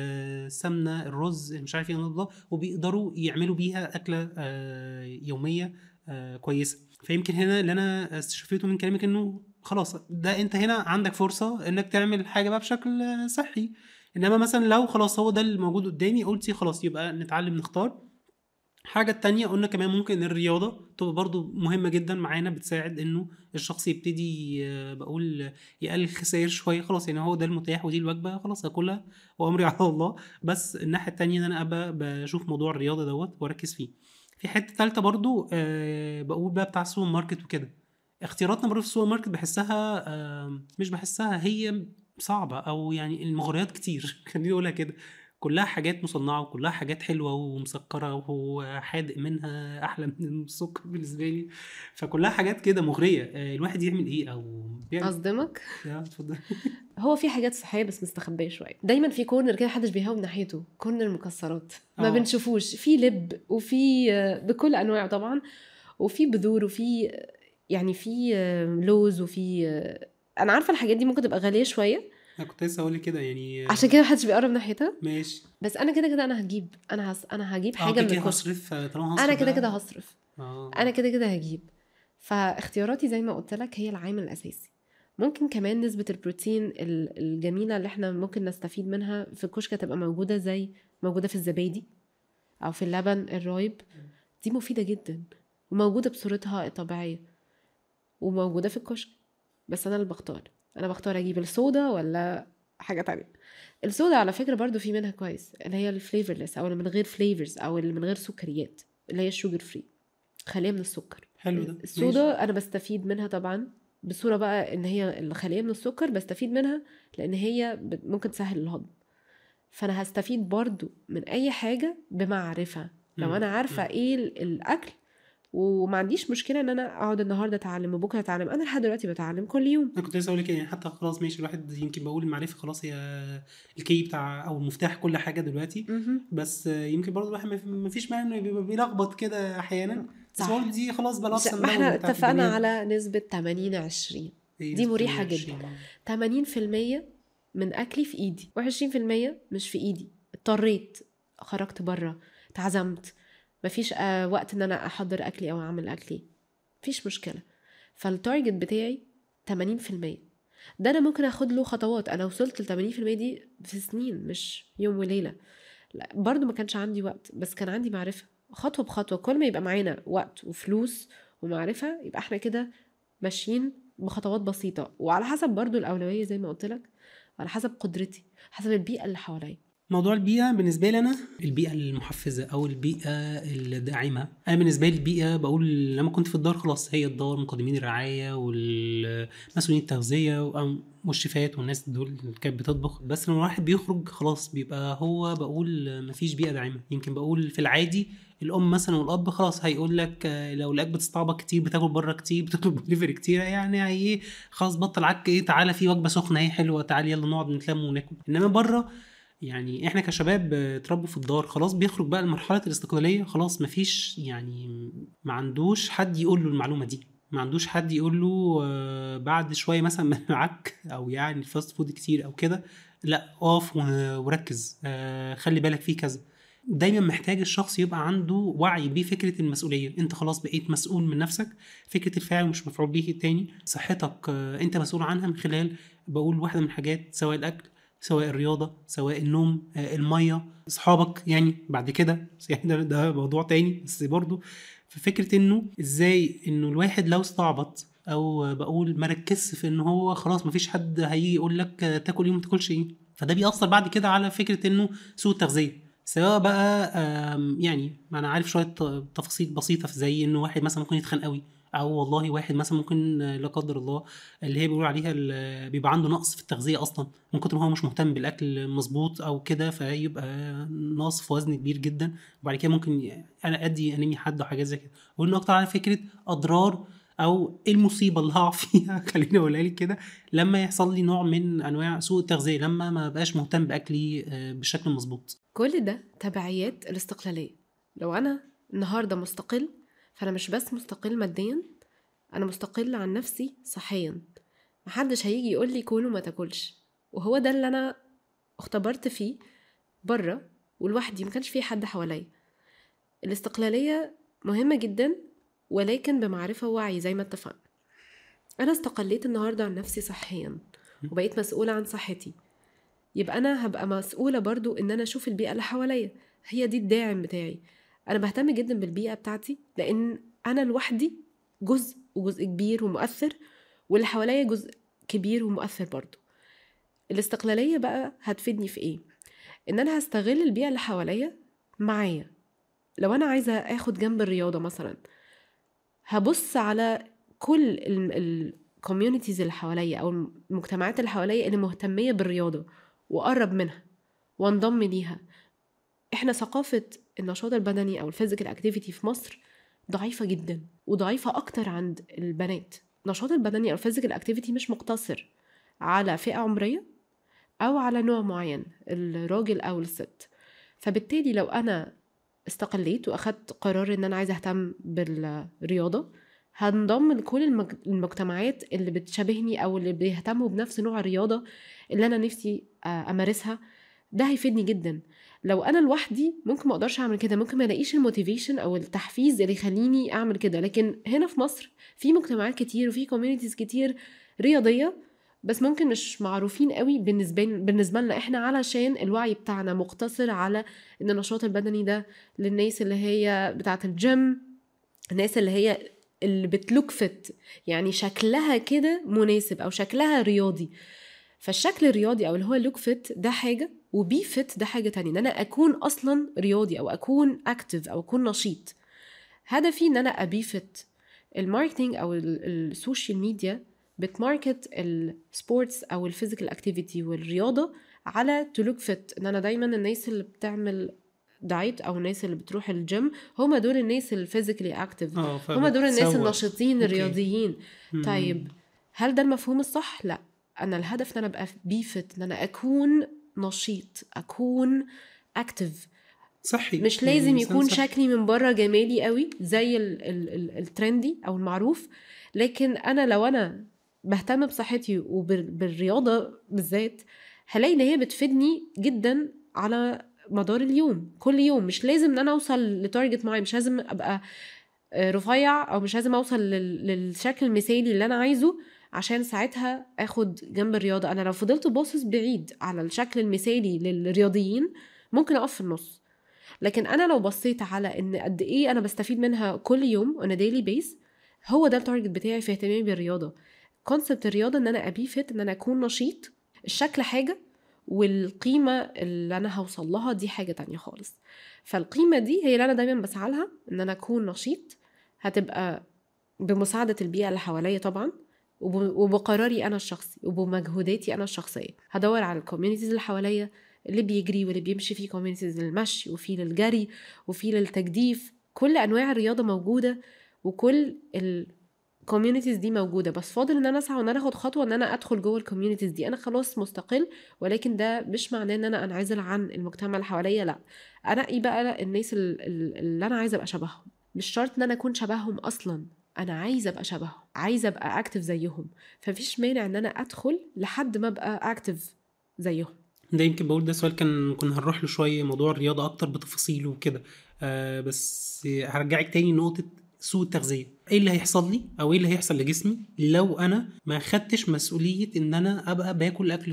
السمنه الرز مش عارف ايه ده وبيقدروا يعملوا بيها اكله آه، يوميه آه، كويسه فيمكن هنا اللي انا استشفيته من كلامك انه خلاص ده انت هنا عندك فرصه انك تعمل حاجه بقى بشكل آه، صحي انما مثلا لو خلاص هو ده اللي موجود قدامي قلتي خلاص يبقى نتعلم نختار حاجة التانية قلنا كمان ممكن الرياضة تبقى برضو مهمة جدا معانا بتساعد انه الشخص يبتدي آه، بقول يقلل خسائر شوية خلاص يعني هو ده المتاح ودي الوجبة خلاص هاكلها وامري على الله بس الناحية التانية ان انا ابقى بشوف موضوع الرياضة دوت واركز فيه في حتة تالتة برضو آه، بقول بقى بتاع السوبر ماركت وكده اختياراتنا برضو في السوبر ماركت بحسها آه، مش بحسها هي صعبة او يعني المغريات كتير خليني اقولها كده كلها حاجات مصنعة وكلها حاجات حلوة ومسكرة وحادق منها أحلى من السكر بالنسبة لي فكلها حاجات كده مغرية آه، الواحد يعمل إيه أو بيعمل اصدمك يا اتفضل هو في حاجات صحيه بس مستخبيه شويه دايما في كورنر كده محدش بيهاوم ناحيته كورنر مكسرات ما آه. بنشوفوش في لب وفي آه، بكل انواعه طبعا وفي بذور وفي آه، يعني في آه، لوز وفي آه، انا عارفه الحاجات دي ممكن تبقى غاليه شويه أنا كنت لسه هقول لك كده يعني عشان كده محدش بيقرب ناحيتها ماشي بس انا كده كده انا هجيب انا هس... انا هجيب اه حاجه كده من كده الكشك هصرف آه، طالما هصرف انا كده بقى. كده هصرف اه انا كده كده هجيب فاختياراتي زي ما قلت لك هي العامل الاساسي ممكن كمان نسبة البروتين ال- الجميلة اللي احنا ممكن نستفيد منها في الكشك تبقى موجودة زي موجودة في الزبادي أو في اللبن الرايب دي مفيدة جدا وموجودة بصورتها الطبيعية وموجودة في الكشك بس أنا اللي بختار أنا بختار أجيب الصودا ولا حاجة تانية الصودا على فكرة برضو في منها كويس اللي هي الفليفرلس أو اللي من غير فليفرز أو اللي من غير سكريات اللي هي الشوجر فري خالية من السكر حلو ده الصودا انا بستفيد منها طبعا بصوره بقى ان هي الخاليه من السكر بستفيد منها لان هي بت- ممكن تسهل الهضم فانا هستفيد برضو من اي حاجه بمعرفه لو مم. انا عارفه مم. ايه ال- الاكل وما عنديش مشكله ان انا اقعد النهارده اتعلم وبكره اتعلم انا لحد دلوقتي بتعلم كل يوم انا كنت لسه اقول لك يعني حتى خلاص ماشي الواحد يمكن بقول المعرفه خلاص هي الكي بتاع او المفتاح كل حاجه دلوقتي بس آه، يمكن برضه الواحد ما- ما فيش مانع انه يبقى بيلخبط كده احيانا بس صح. برضه دي خلاص بقى بس الاصل ما احنا اتفقنا على نسبه 80 20 دي مريحة جدا. 80% من اكلي في ايدي و20% مش في ايدي اضطريت خرجت بره اتعزمت مفيش آه وقت ان انا احضر اكلي او اعمل اكلي مفيش مشكله فالتارجت بتاعي 80% ده انا ممكن اخد له خطوات انا وصلت ل 80% دي في سنين مش يوم وليله لا برضو ما كانش عندي وقت بس كان عندي معرفه خطوه بخطوه كل ما يبقى معانا وقت وفلوس ومعرفه يبقى احنا كده ماشيين بخطوات بسيطه وعلى حسب برضو الاولويه زي ما قلت لك وعلى حسب قدرتي حسب البيئه اللي حواليا موضوع البيئة بالنسبة لي أنا البيئة المحفزة أو البيئة الداعمة أنا بالنسبة لي البيئة بقول لما كنت في الدار خلاص هي الدار مقدمين الرعاية والمسؤولين التغذية و- والشيفات والناس دول اللي كانت بتطبخ بس لما الواحد بيخرج خلاص بيبقى هو بقول مفيش بيئة داعمة يمكن بقول في العادي الأم مثلا والأب خلاص هيقول لك آه، لو لقاك بتستعبط كتير بتاكل بره كتير بتطلب دليفري كتير يعني هي ايه خلاص بطل عك ايه تعالى في وجبة سخنة اهي حلوة تعالى يلا نقعد نتلم وناكل إنما بره يعني احنا كشباب آه، اتربوا في الدار خلاص بيخرج بقى لمرحله الاستقلاليه خلاص مفيش يعني ما عندوش حد يقول له المعلومه دي ما عندوش حد يقول له آه، بعد شويه مثلا من العك او يعني الفاست فود كتير او كده لا اقف و- وركز آه، خلي بالك في كذا دايما محتاج الشخص يبقى عنده وعي بفكره المسؤوليه انت خلاص بقيت مسؤول من نفسك فكره الفاعل مش مفعول به التاني صحتك آه، انت مسؤول عنها من خلال بقول واحده من الحاجات سواء الاكل سواء الرياضه سواء النوم آه، الميه اصحابك يعني بعد كده بس يعني ده, ده موضوع تاني بس برضه ففكره انه ازاي انه الواحد لو استعبط او بقول ما ركزش في ان هو خلاص مفيش حد هيجي يقول لك تاكل ايه وما تاكلش ايه فده بيأثر بعد كده على فكره انه سوء التغذيه سواء بقى آم، يعني ما انا عارف شويه ت- تفاصيل بسيطه في زي انه واحد مثلا ممكن يتخن قوي او والله واحد مثلا ممكن آه، لا قدر الله اللي هي بيقولوا عليها ال- بيبقى عنده نقص في التغذيه اصلا من كتر ما هو مش مهتم بالاكل مظبوط او كده فيبقى ناقص في وزن كبير جدا وبعد كده ممكن ي- انا ادي انمي حد وحاجات زي كده وانه اكتر على فكره اضرار او ايه المصيبه اللي هقع فيها خليني اقولها لك كده لما يحصل لي نوع من انواع سوء التغذيه لما ما بقاش مهتم باكلي آه، بالشكل المظبوط كل ده تبعيات الاستقلالية لو أنا النهاردة مستقل فأنا مش بس مستقل ماديا أنا مستقل عن نفسي صحيا محدش هيجي يقول لي كل وما تاكلش وهو ده اللي أنا اختبرت فيه بره ولوحدي ما كانش في حد حواليا الاستقلالية مهمة جدا ولكن بمعرفة ووعي زي ما اتفقنا أنا استقليت النهاردة عن نفسي صحيا وبقيت مسؤولة عن صحتي يبقى أنا هبقى مسؤولة برضو إن أنا أشوف البيئة اللي حواليا هي دي الداعم بتاعي أنا بهتم جدا بالبيئة بتاعتي لأن أنا لوحدي جزء وجزء كبير ومؤثر واللي حواليا جزء كبير ومؤثر برضو الاستقلالية بقى هتفيدني في إيه؟ إن أنا هستغل البيئة اللي حواليا معايا لو أنا عايزة آخد جنب الرياضة مثلا هبص على كل الكوميونيتيز اللي حواليا أو المجتمعات اللي حواليا اللي مهتمية بالرياضة وأقرب منها وانضم ليها احنا ثقافة النشاط البدني أو الفيزيكال اكتيفيتي في مصر ضعيفة جدا وضعيفة أكتر عند البنات النشاط البدني أو الفيزيكال اكتيفيتي مش مقتصر على فئة عمرية أو على نوع معين الراجل أو الست فبالتالي لو أنا استقليت وأخدت قرار إن أنا عايزة أهتم بالرياضة هنضم لكل المج- المجتمعات اللي بتشابهني أو اللي بيهتموا بنفس نوع الرياضة اللي أنا نفسي آه، أمارسها ده هيفيدني جدا لو انا لوحدي ممكن ما اقدرش اعمل كده ممكن ما الاقيش الموتيفيشن او التحفيز اللي يخليني اعمل كده لكن هنا في مصر في مجتمعات كتير وفي كوميونيتيز كتير رياضيه بس ممكن مش معروفين قوي بالنسبه بالنسبه لنا احنا علشان الوعي بتاعنا مقتصر على ان النشاط البدني ده للناس اللي هي بتاعه الجيم الناس اللي هي اللي بتلوك فت يعني شكلها كده مناسب او شكلها رياضي فالشكل الرياضي او اللي هو لوك فيت ده حاجه وبي فيت ده حاجه تانية ان انا اكون اصلا رياضي او اكون اكتف او اكون نشيط هدفي ان انا ابي فيت الماركتينج او ال- السوشيال ميديا بتماركت السبورتس او الفيزيكال اكتيفيتي والرياضه على تو لوك فيت ان انا دايما الناس اللي بتعمل دايت او الناس اللي بتروح الجيم هم دول الناس الفيزيكالي اكتف اه هم دول الناس فبتسوق. النشيطين أوكي. الرياضيين مم. طيب هل ده المفهوم الصح؟ لا أنا الهدف إن أنا أبقى بيفت إن أنا أكون نشيط أكون أكتف صحي مش يعني لازم إنسان يكون صحي. شكلي من بره جمالي قوي زي ال- ال- ال- الترندي أو المعروف لكن أنا لو أنا بهتم بصحتي وبالرياضة بالذات هلاقي إن هي بتفيدني جدا على مدار اليوم كل يوم مش لازم ان انا اوصل لتارجت معين مش لازم ابقى آه، رفيع او مش لازم اوصل لل- للشكل المثالي اللي انا عايزه عشان ساعتها اخد جنب الرياضه انا لو فضلت باصص بعيد على الشكل المثالي للرياضيين ممكن اقف في النص لكن انا لو بصيت على ان قد ايه انا بستفيد منها كل يوم انا ديلي بيس هو ده التارجت بتاعي في اهتمامي بالرياضه كونسبت الرياضه ان انا ابي فيت ان انا اكون نشيط الشكل حاجه والقيمه اللي انا هوصل لها دي حاجه تانية خالص فالقيمه دي هي اللي انا دايما بسعى لها ان انا اكون نشيط هتبقى بمساعده البيئه اللي حواليا طبعا وب- وبقراري انا الشخصي وبمجهوداتي انا الشخصيه هدور على الكوميونيتيز اللي حواليا اللي بيجري واللي بيمشي في كوميونيتيز للمشي وفي للجري وفي للتجديف كل انواع الرياضه موجوده وكل الكوميونيتيز دي موجوده بس فاضل ان انا اسعى وان انا اخد خطوه ان انا ادخل جوه الكوميونيتيز دي انا خلاص مستقل ولكن ده مش معناه ان انا انعزل عن المجتمع اللي حواليا لا انقي بقى الناس ال- ال- اللي انا عايزه ابقى شبههم مش شرط ان انا اكون شبههم اصلا انا عايزه ابقى شبههم عايزه ابقى اكتف زيهم فمفيش مانع ان انا ادخل لحد ما ابقى اكتف زيهم ده يمكن بقول ده سؤال كان كنا هنروح له شويه موضوع الرياضه اكتر بتفاصيله وكده آه بس هرجعك تاني نقطه سوء التغذيه ايه اللي هيحصل لي او ايه اللي هيحصل لجسمي لو انا ما خدتش مسؤوليه ان انا ابقى باكل اكل صحي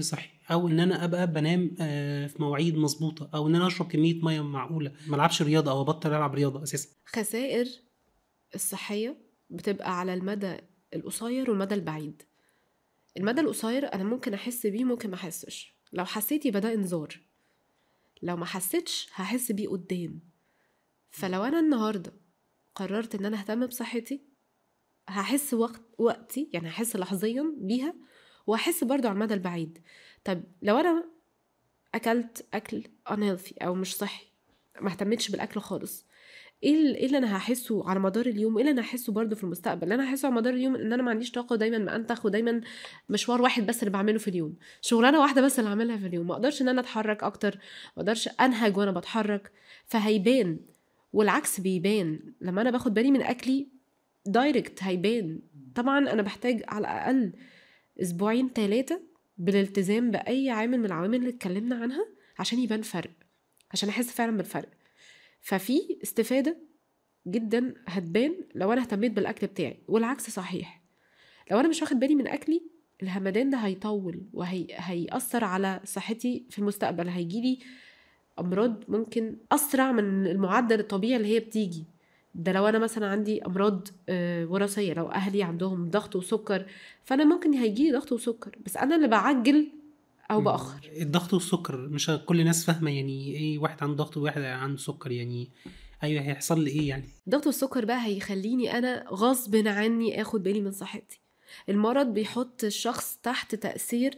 او ان انا ابقى بنام آه، في مواعيد مظبوطه او ان انا اشرب كميه ميه معقوله ما العبش رياضه او ابطل العب رياضه اساسا خسائر الصحية بتبقى على المدى القصير والمدى البعيد المدى القصير أنا ممكن أحس بيه ممكن ما أحسش لو حسيت يبقى ده إنذار لو ما حسيتش هحس بيه قدام فلو أنا النهاردة قررت إن أنا أهتم بصحتي هحس وقت وقتي يعني هحس لحظيا بيها وهحس برضو على المدى البعيد طب لو أنا أكلت أكل unhealthy أو مش صحي ما اهتمتش بالأكل خالص ايه ال- ايه اللي انا هحسه على مدار اليوم ايه اللي انا هحسه برضه في المستقبل اللي انا هحسه على مدار اليوم ان انا ما عنديش طاقه دايما مأنتخ ودايما مشوار واحد بس اللي بعمله في اليوم شغلانه واحده بس اللي هعملها في اليوم ما اقدرش ان انا اتحرك اكتر ما اقدرش انهج وانا بتحرك فهيبان والعكس بيبان لما انا باخد بالي من اكلي دايركت هيبان طبعا انا بحتاج على الاقل اسبوعين ثلاثه بالالتزام باي عامل من العوامل اللي اتكلمنا عنها عشان يبان فرق عشان احس فعلا بالفرق ففي استفاده جدا هتبان لو انا اهتميت بالاكل بتاعي والعكس صحيح لو انا مش واخد بالي من اكلي الهمدان ده هيطول وهيأثر على صحتي في المستقبل هيجيلي امراض ممكن اسرع من المعدل الطبيعي اللي هي بتيجي ده لو انا مثلا عندي امراض آه، وراثيه لو اهلي عندهم ضغط وسكر فانا ممكن هيجيلي ضغط وسكر بس انا اللي بعجل او باخر الضغط والسكر مش كل الناس فاهمه يعني ايه واحد عنده ضغط وواحد عنده سكر يعني ايوه هيحصل لي ايه يعني الضغط والسكر بقى هيخليني انا غصب عني اخد بالي من صحتي المرض بيحط الشخص تحت تأثير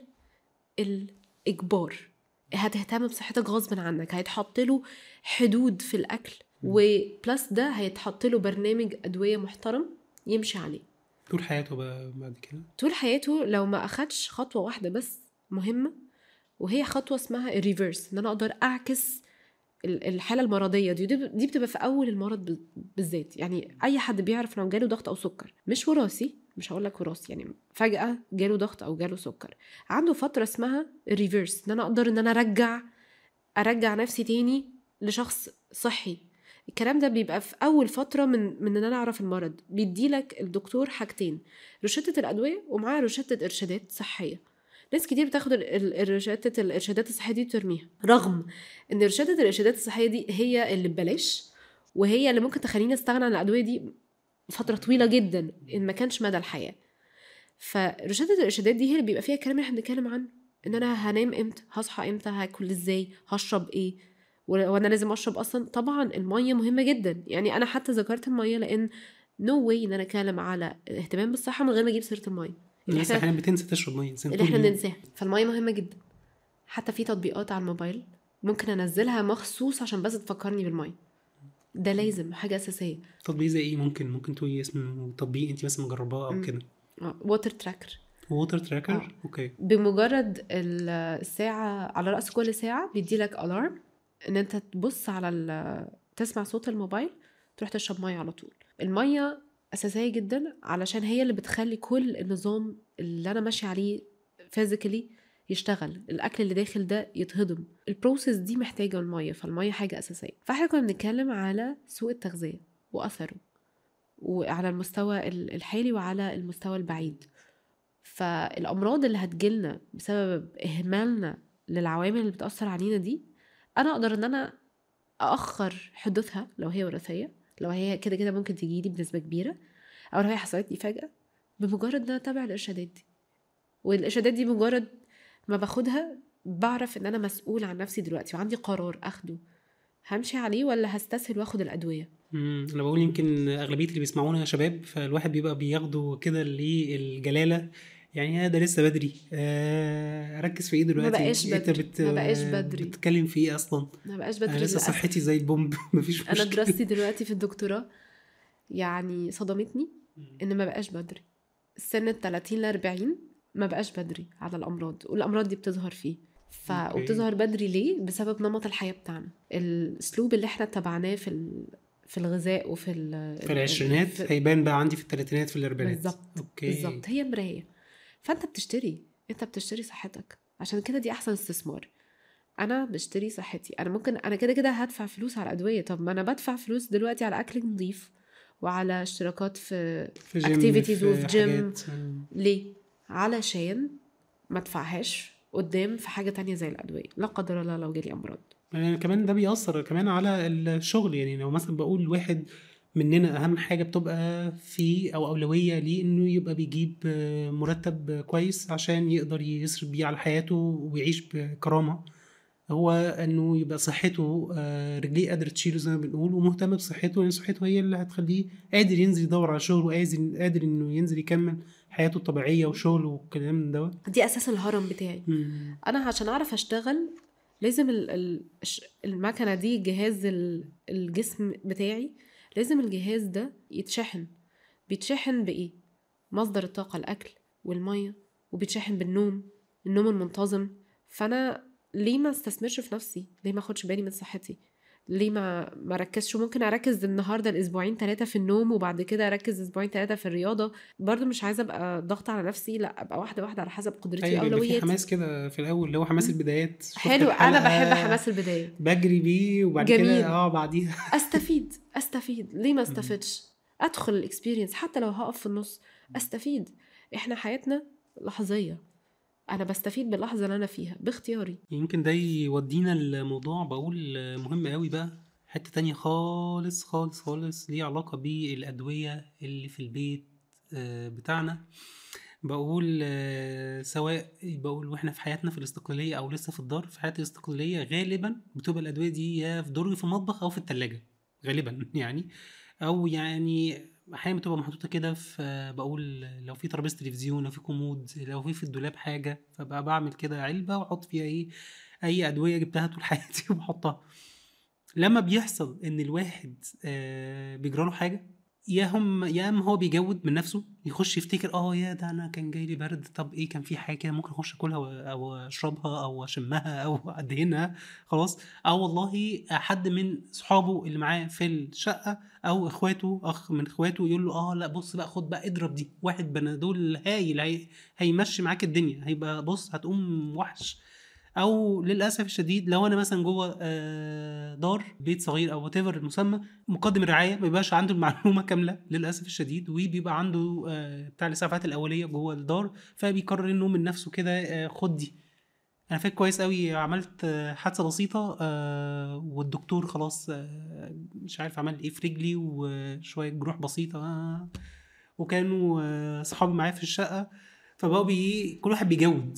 الإجبار هتهتم بصحتك غصب عنك هيتحط له حدود في الأكل وبلس ده هيتحط له برنامج أدوية محترم يمشي عليه طول حياته بقى بعد كده طول حياته لو ما أخدش خطوة واحدة بس مهمة وهي خطوة اسمها الريفرس إن أنا أقدر أعكس ال- الحالة المرضية دي دي دي بتبقى في أول المرض بال- بالذات يعني أي حد بيعرف لو جاله ضغط أو سكر مش وراثي مش هقول لك وراثي يعني فجأة جاله ضغط أو جاله سكر عنده فترة اسمها الريفرس إن أنا أقدر إن أنا أرجع أرجع نفسي تاني لشخص صحي الكلام ده بيبقى في أول فترة من من إن أنا أعرف المرض بيديلك الدكتور حاجتين روشتة الأدوية ومعاها روشتة إرشادات صحية ناس كتير بتاخد ال- ال- الروشتة الإرشادات الصحية دي وترميها رغم إن روشتة الإرشادات الصحية دي هي اللي ببلاش وهي اللي ممكن تخليني أستغنى عن الأدوية دي فترة طويلة جدا إن ما كانش مدى الحياة فروشتة الإرشادات دي هي اللي بيبقى فيها الكلام اللي احنا بنتكلم عنه إن أنا هنام إمتى هصحى إمتى هاكل إزاي هشرب إيه و- وانا لازم اشرب اصلا طبعا الميه مهمه جدا يعني انا حتى ذكرت الميه لان نو no واي ان انا اتكلم على اهتمام بالصحه من غير ما اجيب سيره الميه الناس إحنا- احيانا بتنسى تشرب ميه إنسان اللي طول احنا اليوم. بننساها فالميه مهمه جدا حتى في تطبيقات على الموبايل ممكن انزلها مخصوص عشان بس تفكرني بالميه ده لازم حاجه اساسيه تطبيق زي ايه ممكن ممكن تقولي اسم تطبيق انت مثلا مجرباه او مم. كده ووتر تراكر ووتر تراكر آه. اوكي بمجرد ال- الساعة على رأس كل ساعة بيديلك ألارم إن أنت تبص على ال- تسمع صوت الموبايل تروح تشرب مية على طول المية أساسية جدا علشان هي اللي بتخلي كل النظام اللي أنا ماشي عليه فيزيكالي يشتغل الأكل اللي داخل ده يتهضم البروسيس دي محتاجة المية فالمية حاجة أساسية فاحنا كنا بنتكلم على سوء التغذية وأثره وعلى المستوى ال- الحالي وعلى المستوى البعيد فالامراض اللي هتجيلنا بسبب اهمالنا للعوامل اللي بتاثر علينا دي انا اقدر ان انا اخر حدوثها لو هي وراثيه لو هي كده كده ممكن تجيلي بنسبه كبيره او لو هي حصلت لي فجاه بمجرد ان انا اتابع الارشادات دي والارشادات دي مجرد ما باخدها بعرف ان انا مسؤول عن نفسي دلوقتي وعندي قرار اخده همشي عليه ولا هستسهل واخد الادويه امم انا بقول يمكن اغلبيه اللي بيسمعونا شباب فالواحد بيبقى بياخده كده للجلاله يعني آه ده لسه بدري آه اركز في ايه دلوقتي بقاش انت بدري، بت... ما بقاش بدري. بتتكلم في ايه اصلا ما بقاش انا بدري لسه للأسف. صحتي زي البومب مفيش انا مشكله دراستي دلوقتي في الدكتوراه يعني صدمتني ان ما بقاش بدري السن ال 30 ل 40 ما بقاش بدري على الامراض والامراض دي بتظهر فيه ف... أوكي. وبتظهر بدري ليه بسبب نمط الحياه بتاعنا الاسلوب اللي احنا اتبعناه في ال... في الغذاء وفي ال... في العشرينات في... هيبان بقى عندي في الثلاثينات في الاربعينات بالظبط اوكي بالظبط هي مرايه فانت بتشتري انت بتشتري صحتك عشان كده دي احسن استثمار انا بشتري صحتي انا ممكن انا كده كده هدفع فلوس على ادويه طب ما انا بدفع فلوس دلوقتي على اكل نظيف وعلى اشتراكات في في جيم activities في وفي جيم. حاجات، آه. ليه علشان ما ادفعهاش قدام في حاجه تانية زي الادويه لا قدر الله لو جالي امراض يعني كمان ده بيأثر كمان على الشغل يعني لو مثلا بقول واحد مننا اهم حاجه بتبقى في او اولويه ليه انه يبقى بيجيب آه، مرتب كويس عشان يقدر يصرف بيه على حياته ويعيش بكرامه هو انه يبقى صحته آه، رجليه قادره تشيله زي ما بنقول ومهتم بصحته لان صحته هي اللي هتخليه قادر ينزل يدور على شغل وقادر قادر انه ينزل يكمل حياته الطبيعيه وشغله والكلام من دوت دي اساس الهرم بتاعي مم. انا عشان اعرف اشتغل لازم ال- ال- الش- المكنه دي جهاز ال- الجسم بتاعي لازم الجهاز ده يتشحن بيتشحن بايه مصدر الطاقه الاكل والميه وبيتشحن بالنوم النوم المنتظم فانا ليه ما استثمرش في نفسي ليه ما اخدش بالي من صحتي ليه ما ما ركزش ممكن اركز النهارده الاسبوعين ثلاثه في النوم وبعد كده اركز اسبوعين ثلاثه في الرياضه برضو مش عايزه ابقى ضغط على نفسي لا ابقى واحده واحده على حسب قدرتي ايوه بيبقى في واولوياتي حماس كده في الاول اللي هو حماس البدايات شفت حلو انا الحلقة، بحب حماس البدايه بجري بيه وبعد جميل. كده اه بعديها استفيد استفيد ليه ما استفدش ادخل الاكسبيرينس حتى لو هقف في النص استفيد احنا حياتنا لحظيه انا بستفيد باللحظه اللي انا فيها باختياري يمكن ده يودينا الموضوع بقول مهم قوي بقى حتة تانية خالص خالص خالص ليه علاقة بالأدوية اللي في البيت آه، بتاعنا بقول آه، سواء بقول واحنا في حياتنا في الاستقلالية أو لسه في الدار في حياة الاستقلالية غالبا بتبقى الأدوية دي يا في درج في المطبخ أو في التلاجة غالبا يعني أو يعني أحيانا بتبقى محطوطة كده في آه، بقول لو في ترابيزة تلفزيون لو في كومود لو في في الدولاب حاجة فبقى بعمل كده علبة وأحط فيها إيه أي أدوية جبتها طول حياتي وبحطها لما بيحصل ان الواحد آه بيجرى له حاجه يا هم يا اما هو بيجود من نفسه يخش يفتكر اه يا ده انا كان جاي لي برد طب ايه كان في حاجه كده ممكن اخش اكلها و- او اشربها او اشمها او ادهنها خلاص او والله حد من صحابه اللي معاه في الشقه او اخواته اخ من اخواته يقول له اه لا بص بقى خد بقى اضرب دي واحد بنادول هايل هي هيمشي معاك الدنيا هيبقى بص هتقوم وحش او للاسف الشديد لو انا مثلا جوه آه، دار بيت صغير او وات المسمى مقدم الرعايه ما بيبقاش عنده المعلومه كامله للاسف الشديد وبيبقى عنده آه، بتاع الاسعافات الاوليه جوه الدار فبيقرر انه من نفسه كده آه، خد دي انا فاكر كويس قوي عملت آه، حادثه بسيطه آه، والدكتور خلاص آه، مش عارف عمل ايه في رجلي وشويه جروح بسيطه آه، وكانوا آه، صحابي معايا في الشقه فبقوا بي كل واحد بيجود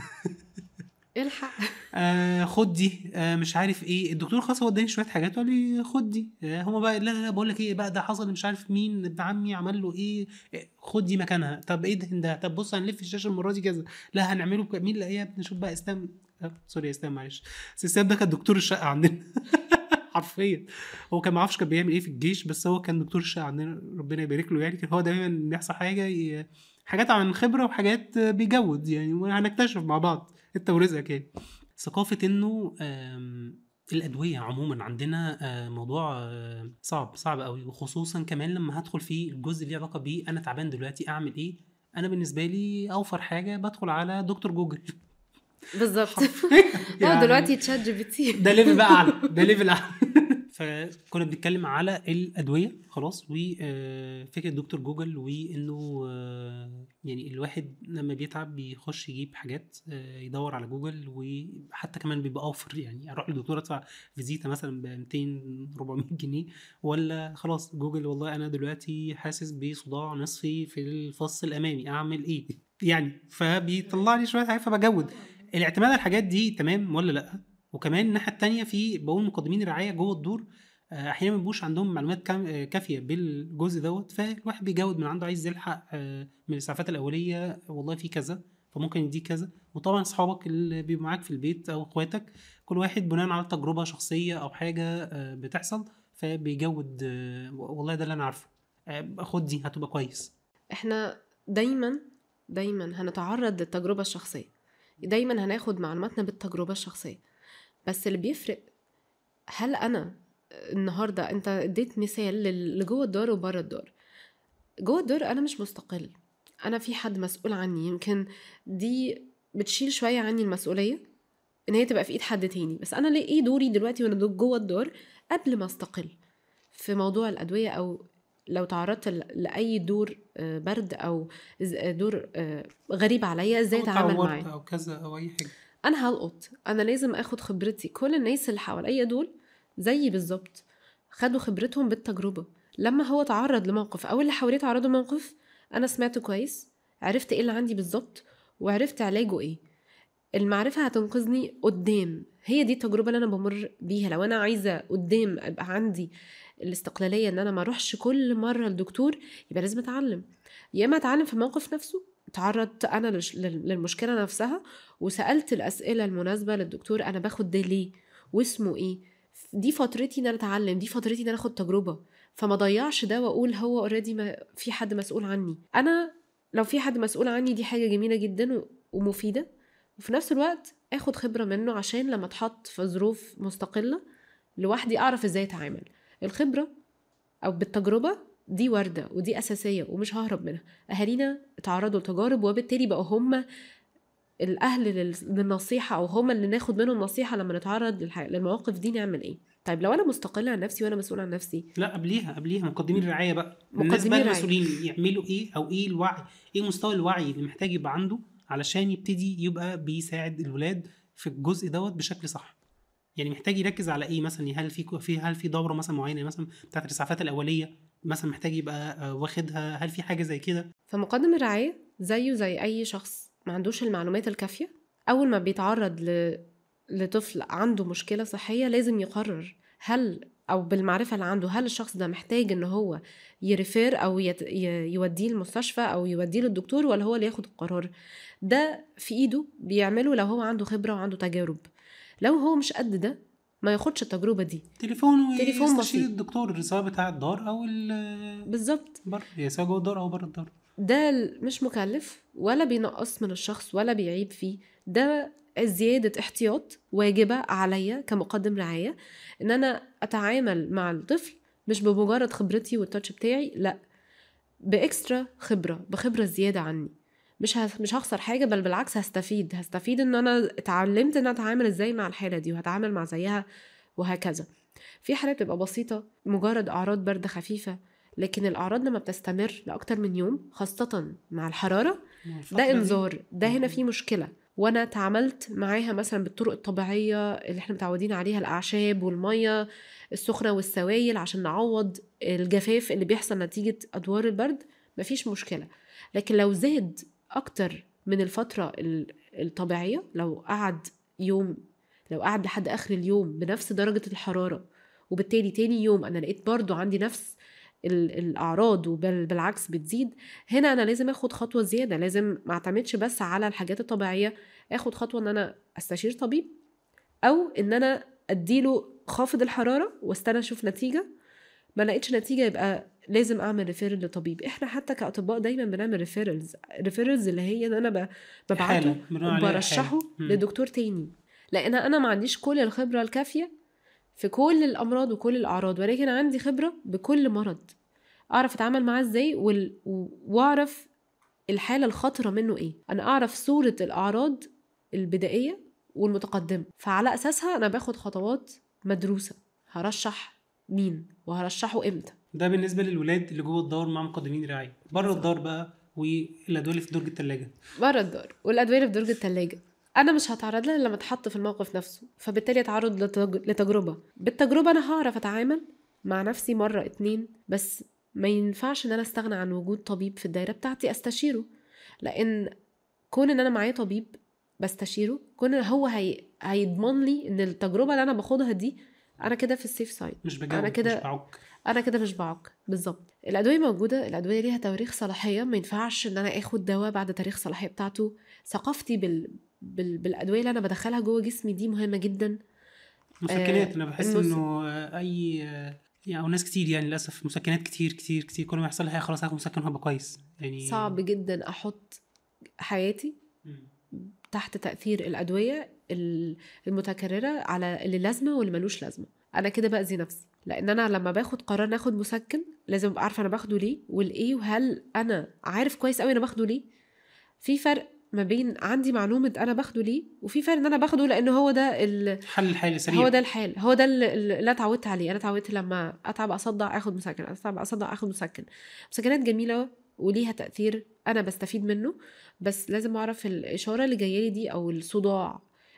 الحق آه خد دي آه مش عارف ايه الدكتور خلاص هو اداني شويه حاجات وقال لي خد دي آه هما بقى لا لا لا بقول لك ايه بقى ده حصل مش عارف مين ابن عمي عمل له ايه إيه، خد دي مكانها طب ايه ده ده طب بص هنلف الشاشه المره دي كذا لا هنعمله بك... مين لا يا ابني شوف بقى اسلام آه سوري يا اسلام معلش بس اسلام ده كان دكتور الشقه عندنا حرفيا هو كان ما اعرفش كان بيعمل ايه في الجيش بس هو كان دكتور الشقه عندنا ربنا يبارك له يعني كان هو دايما بيحصل حاجه ي... حاجات عن خبره وحاجات آه، بيجود يعني وهنكتشف مع بعض انت ورزقك يعني ثقافة انه آم، الأدوية عموما عندنا آه، موضوع آه، صعب صعب قوي وخصوصا كمان لما هدخل في الجزء اللي ليه علاقة بيه أنا تعبان دلوقتي أعمل إيه؟ أنا بالنسبة لي أوفر حاجة بدخل على دكتور جوجل بالظبط يعني اه دلوقتي تشات جي بي تي ده ليفل بقى أعلى ده ليفل أعلى فكنا بنتكلم على الأدوية خلاص وفكرة دكتور جوجل وإنه آه، يعني الواحد لما بيتعب بيخش يجيب حاجات آه، يدور على جوجل وحتى كمان بيبقى اوفر يعني اروح للدكتور ادفع فيزيتا مثلا ب 200 400 جنيه ولا خلاص جوجل والله انا دلوقتي حاسس بصداع نصفي في الفص الامامي اعمل ايه يعني فبيطلع لي شويه حاجات فبجود الاعتماد على الحاجات دي تمام ولا لا وكمان الناحيه التانية في بقول مقدمين الرعايه جوه الدور آه، احيانا ما بيبقوش عندهم معلومات كام- آه، كافيه بالجزء دوت فالواحد بيجود من عنده عايز يلحق آه، من الاسعافات الاوليه والله في كذا فممكن يديك كذا وطبعا اصحابك اللي بيبقوا معاك في البيت او اخواتك كل واحد بناء على تجربه شخصيه او حاجه آه، بتحصل فبيجود آه، والله ده اللي انا عارفه آه، خد دي هتبقى كويس احنا دايما دايما هنتعرض للتجربة الشخصية دايما هناخد معلوماتنا بالتجربة الشخصية بس اللي بيفرق هل انا النهارده انت اديت مثال لل- لجوه الدار وبره الدار جوه الدار انا مش مستقل انا في حد مسؤول عني يمكن دي بتشيل شويه عني المسؤوليه ان هي تبقى في ايد حد تاني بس انا ليه ايه دوري دلوقتي وانا جوه الدار قبل ما استقل في موضوع الادويه او لو تعرضت ل- لاي دور آه، برد او ز- دور آه، غريب عليا ازاي أو اتعامل اتعورت معاه او كذا او اي حاجه انا هلقط انا لازم اخد خبرتي كل الناس اللي حواليا دول زيي بالظبط خدوا خبرتهم بالتجربه لما هو تعرض لموقف او اللي حواليه تعرضوا لموقف انا سمعته كويس عرفت ايه اللي عندي بالظبط وعرفت علاجه ايه المعرفه هتنقذني قدام هي دي التجربه اللي انا بمر بيها لو انا عايزه قدام ابقى عندي الاستقلاليه ان انا ما اروحش كل مره للدكتور يبقى لازم اتعلم يا اما اتعلم في الموقف نفسه تعرضت انا للش- لل- للمشكله نفسها وسالت الاسئله المناسبه للدكتور انا باخد ده ليه واسمه ايه دي فترتي ان انا اتعلم دي فترتي ان انا اخد تجربه فما ضيعش ده واقول هو اوريدي ما في حد مسؤول عني انا لو في حد مسؤول عني دي حاجه جميله جدا و- ومفيده وفي نفس الوقت اخد خبره منه عشان لما اتحط في ظروف مستقله لوحدي اعرف ازاي اتعامل الخبره او بالتجربه دي ورده ودي اساسيه ومش ههرب منها اهالينا اتعرضوا لتجارب وبالتالي بقوا هم الاهل لل- للنصيحه او هم اللي ناخد منهم نصيحه لما نتعرض للح... للمواقف دي نعمل ايه طيب لو انا مستقله عن نفسي وانا مسؤول عن نفسي لا قبليها قبليها مقدمين الرعايه بقى الناس مقدمين بقى الرعاية. المسؤولين يعملوا ايه او ايه الوعي ايه مستوى الوعي اللي محتاج يبقى عنده علشان يبتدي يبقى بيساعد الولاد في الجزء دوت بشكل صح يعني محتاج يركز على ايه مثلا هل في في هل في دوره مثلا معينه مثلا بتاعت الاسعافات الاوليه مثلا محتاج يبقى آه، واخدها هل في حاجه زي كده فمقدم الرعايه زيه زي اي شخص ما عندوش المعلومات الكافيه اول ما بيتعرض ل... لطفل عنده مشكله صحيه لازم يقرر هل او بالمعرفه اللي عنده هل الشخص ده محتاج ان هو يريفير او يت... ي... يوديه المستشفى او يوديه للدكتور ولا هو اللي ياخد القرار ده في ايده بيعمله لو هو عنده خبره وعنده تجارب لو هو مش قد ده ما ياخدش التجربه دي تليفون تليفون ويستشير بسيط. الدكتور سواء بتاع الدار او ال- بالظبط بره يعني سواء جوه الدار او بره الدار ده ال- مش مكلف ولا بينقص من الشخص ولا بيعيب فيه ده زيادة احتياط واجبة عليا كمقدم رعاية ان انا اتعامل مع الطفل مش بمجرد خبرتي والتاتش بتاعي لا باكسترا خبرة بخبرة زيادة عني مش هس- مش هخسر حاجة بل بالعكس هستفيد هستفيد ان انا اتعلمت ان أنا اتعامل ازاي مع الحالة دي وهتعامل مع زيها وهكذا في حالات بتبقى بسيطة مجرد أعراض برد خفيفة لكن الأعراض لما بتستمر لأكتر من يوم خاصة مع الحرارة الفترة ده دي- إنذار ده هنا مم. في مشكلة وأنا اتعاملت معاها مثلا بالطرق الطبيعية اللي احنا متعودين عليها الأعشاب والمية السخنة والسوائل عشان نعوض الجفاف اللي بيحصل نتيجة أدوار البرد مفيش مشكلة لكن لو زاد أكتر من الفترة ال- الطبيعية لو قعد يوم لو قعد لحد آخر اليوم بنفس درجة الحرارة وبالتالي تاني يوم أنا لقيت برضو عندي نفس ال- الأعراض وبالعكس بتزيد هنا أنا لازم أخد خطوة زيادة لازم ما اعتمدش بس على الحاجات الطبيعية أخد خطوة إن أنا أستشير طبيب أو إن أنا أديله خافض الحرارة واستنى أشوف نتيجة ما لقيتش نتيجة يبقى لازم اعمل ريفيرل لطبيب احنا حتى كاطباء دايما بنعمل ريفيرلز ريفيرلز اللي هي ان انا ب- ببعته حالة، بنقول عليها وبرشحه حالة. مم. لدكتور تاني لان انا ما عنديش كل الخبره الكافيه في كل الامراض وكل الاعراض ولكن عندي خبره بكل مرض اعرف اتعامل معاه ازاي وال... و- واعرف الحاله الخطره منه ايه انا اعرف صوره الاعراض البدائيه والمتقدمه فعلى اساسها انا باخد خطوات مدروسه هرشح مين وهرشحه امتى ده بالنسبه للولاد اللي جوه الدار مع مقدمين الرعايه بره الدار بقى والادويه اللي في درج الثلاجه بره الدار والادويه اللي في درج التلاجة انا مش هتعرض لها لما اتحط في الموقف نفسه فبالتالي اتعرض لتج... لتجربه بالتجربه انا هعرف اتعامل مع نفسي مره اتنين بس ما ينفعش ان انا استغنى عن وجود طبيب في الدايره بتاعتي استشيره لان كون ان انا معايا طبيب بستشيره كون إن هو هي... هيضمن لي ان التجربه اللي انا باخدها دي انا كده في السيف سايد مش بجاوب أنا كده- مش بعك انا كده مش بعك بالظبط الادويه موجوده الادويه ليها تواريخ صلاحيه ما ينفعش ان انا اخد دواء بعد تاريخ صلاحيه بتاعته ثقافتي بال... بال... بالادويه اللي انا بدخلها جوه جسمي دي مهمه جدا مسكنات آه، انا بحس المس- انه آه، اي آه، يعني او ناس كتير يعني للاسف مسكنات كتير كتير كتير كل ما يحصل لها خلاص هاخد مسكن وهبقى كويس يعني صعب جدا احط حياتي مم. تحت تاثير الادويه ال- المتكرره على اللي لازمه واللي ملوش لازمه انا كده باذي نفسي لان انا لما باخد قرار ناخد مسكن لازم ابقى عارفه انا باخده ليه والايه وهل انا عارف كويس قوي انا باخده ليه في فرق ما بين عندي معلومه انا باخده ليه وفي فرق ان انا باخده لان هو ده ال... حل الحالي سريع هو ده الحال هو ده اللي اللي انا اتعودت عليه انا اتعودت لما اتعب اصدع اخد مسكن اتعب اصدع اخد مسكن مسكنات جميله وليها تاثير انا بستفيد منه بس لازم اعرف الاشاره اللي جايه لي دي او الصداع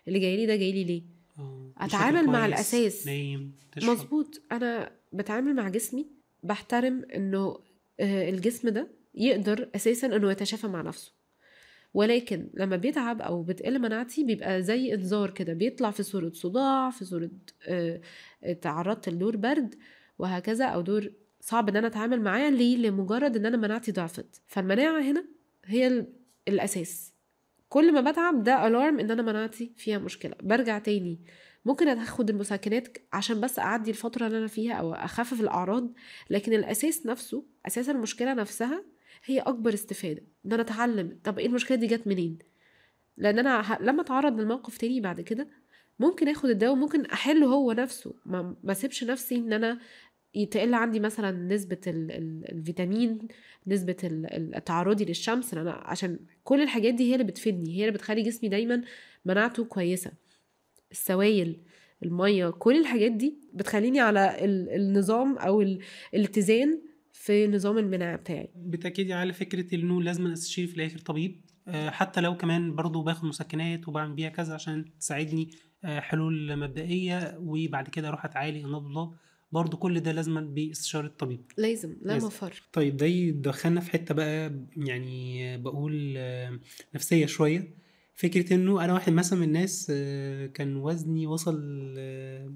اللي جاي لي ده جاي لي ليه آه، مش أتعامل واكل مع كويس، الأساس. نايم تشرب مظبوط انا بتعامل مع جسمي بحترم انه آه، الجسم ده يقدر اساسا انه يتشافى مع نفسه ولكن لما بيتعب او بتقل مناعتي بيبقى زي انذار كده بيطلع في صوره صداع في صوره آه، تعرضت لدور برد وهكذا او دور صعب ان انا اتعامل معاه ليه لمجرد ان انا مناعتي ضعفت فالمناعه هنا هي ال- الاساس كل ما بتعب ده الارم ان انا مناعتي فيها مشكله برجع تاني ممكن اخد المسكنات عشان بس اعدي الفتره اللي انا فيها او اخفف الاعراض لكن الاساس نفسه اساس المشكله نفسها هي اكبر استفاده ان انا اتعلم طب ايه المشكله دي جت منين لان انا ه... لما اتعرض للموقف تاني بعد كده ممكن اخد الدواء وممكن احله هو نفسه ما ما اسيبش نفسي ان انا يتقل عندي مثلا نسبة ال... ال... الفيتامين نسبة ال... ال- تعرضي للشمس لأن أنا عشان كل الحاجات دي هي اللي بتفيدني هي اللي بتخلي جسمي دايما مناعته كويسة السوائل المية كل الحاجات دي بتخليني على ال... النظام أو ال... الاتزان في نظام المناعة بتاعي بتأكدي على فكرة انه لازم استشير في الاخر طبيب آه، حتى لو كمان برضو باخد مسكنات وبعمل بيها كذا عشان تساعدني آه، حلول مبدئية وبعد كده اروح اتعالج الحمد الله برضو كل ده لازم باستشارة طبيب لازم لا لازم. مفر طيب ده يدخلنا في حتة بقى يعني بقول آه، نفسية شوية فكرة انه انا واحد مثلا من الناس آه، كان وزني وصل آه،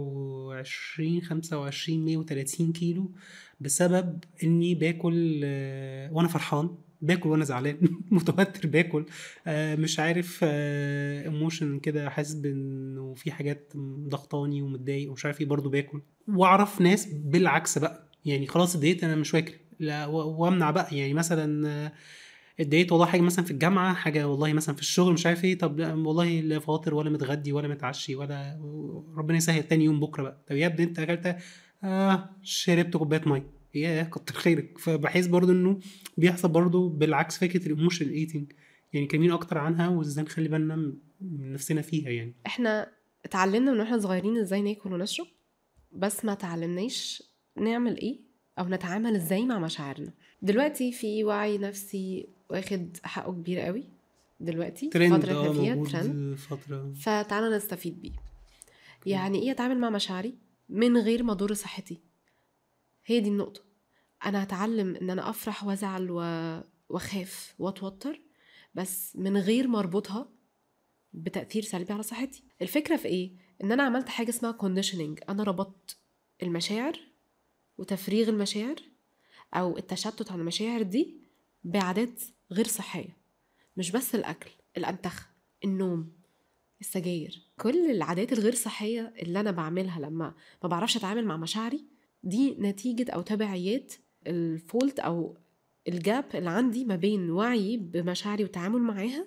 120 25 130 كيلو بسبب اني باكل آه، وانا فرحان باكل وانا زعلان متوتر باكل آه، مش عارف ايموشن كده حاسس بانه في حاجات ضغطاني ومتضايق ومش عارف ايه برضه باكل واعرف ناس بالعكس بقى يعني خلاص اتضايقت انا مش واكل لا و- وامنع بقى يعني مثلا آه، اتضايقت والله حاجه مثلا في الجامعه حاجه والله مثلا في الشغل مش عارف ايه طب لا والله لا فاطر ولا متغدي ولا متعشي ولا ربنا يسهل تاني يوم بكره بقى طب يا ابني انت اكلت اه شربت كوبايه ميه يا كتر خيرك فبحس برضو انه بيحصل برضو بالعكس فكره الايموشن ايتنج يعني كلمين اكتر عنها وازاي نخلي بالنا من نفسنا فيها يعني احنا اتعلمنا من واحنا صغيرين ازاي ناكل ونشرب بس ما تعلمناش نعمل ايه او نتعامل ازاي مع مشاعرنا دلوقتي في وعي نفسي واخد حقه كبير قوي دلوقتي ترند الفترة اللي اه احنا فيها موجود ترند فتره فتعالى نستفيد بيه يعني ايه اتعامل مع مشاعري من غير ما اضر صحتي هي دي النقطة انا هتعلم ان انا افرح وازعل و... واخاف واتوتر بس من غير ما اربطها بتأثير سلبي على صحتي الفكرة في ايه ان انا عملت حاجة اسمها conditioning انا ربطت المشاعر وتفريغ المشاعر او التشتت عن المشاعر دي بعادات غير صحية مش بس الاكل الانتخ النوم السجاير كل العادات الغير صحية اللي أنا بعملها لما ما بعرفش أتعامل مع مشاعري دي نتيجة أو تبعيات الفولت أو الجاب اللي عندي ما بين وعيي بمشاعري والتعامل معاها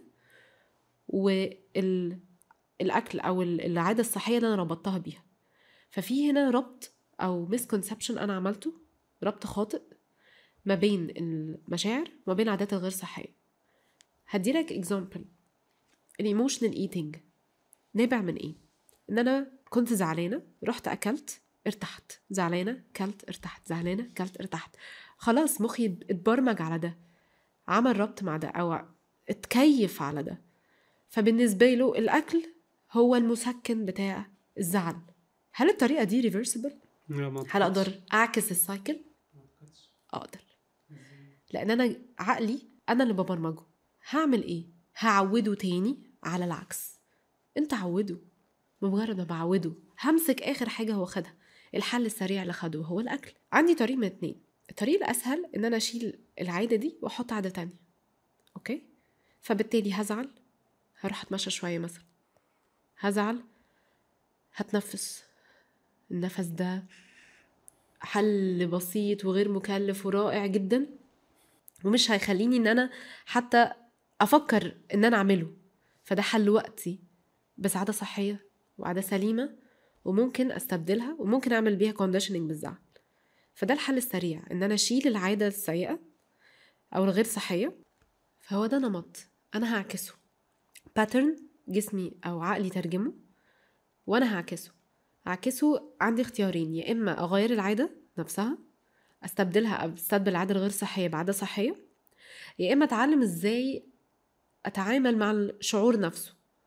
والأكل أو ال- العادة الصحية اللي أنا ربطتها بيها ففي هنا ربط أو مسكونسبشن أنا عملته ربط خاطئ ما بين المشاعر وما بين العادات الغير صحية هديلك اكزامبل الايموشنال ايتينج نابع من ايه ان انا كنت زعلانه رحت اكلت ارتحت زعلانه كلت ارتحت زعلانه كلت ارتحت خلاص مخي اتبرمج على ده عمل ربط مع ده او اتكيف على ده فبالنسبه له الاكل هو المسكن بتاع الزعل هل الطريقه دي ريفرسبل هل اقدر اعكس السايكل اقدر لان انا عقلي انا اللي ببرمجه هعمل ايه هعوده تاني على العكس انت عوده بمجرد ما بعوده همسك اخر حاجه هو خدها الحل السريع اللي خده هو الاكل عندي طريق من اتنين الطريق الاسهل ان انا اشيل العاده دي واحط عاده تانية اوكي فبالتالي هزعل هروح اتمشى شويه مثلا هزعل هتنفس النفس ده حل بسيط وغير مكلف ورائع جدا ومش هيخليني ان انا حتى افكر ان انا اعمله فده حل وقتي بس عاده صحيه وعاده سليمه وممكن استبدلها وممكن اعمل بيها كونديشننج بالزعل فده الحل السريع ان انا اشيل العاده السيئه او الغير صحيه فهو ده نمط انا هعكسه باترن جسمي او عقلي ترجمه وانا هعكسه هعكسه عندي اختيارين يا اما اغير العاده نفسها استبدلها او استبدل العاده الغير صحيه بعاده صحيه يا اما اتعلم ازاي اتعامل مع الشعور نفسه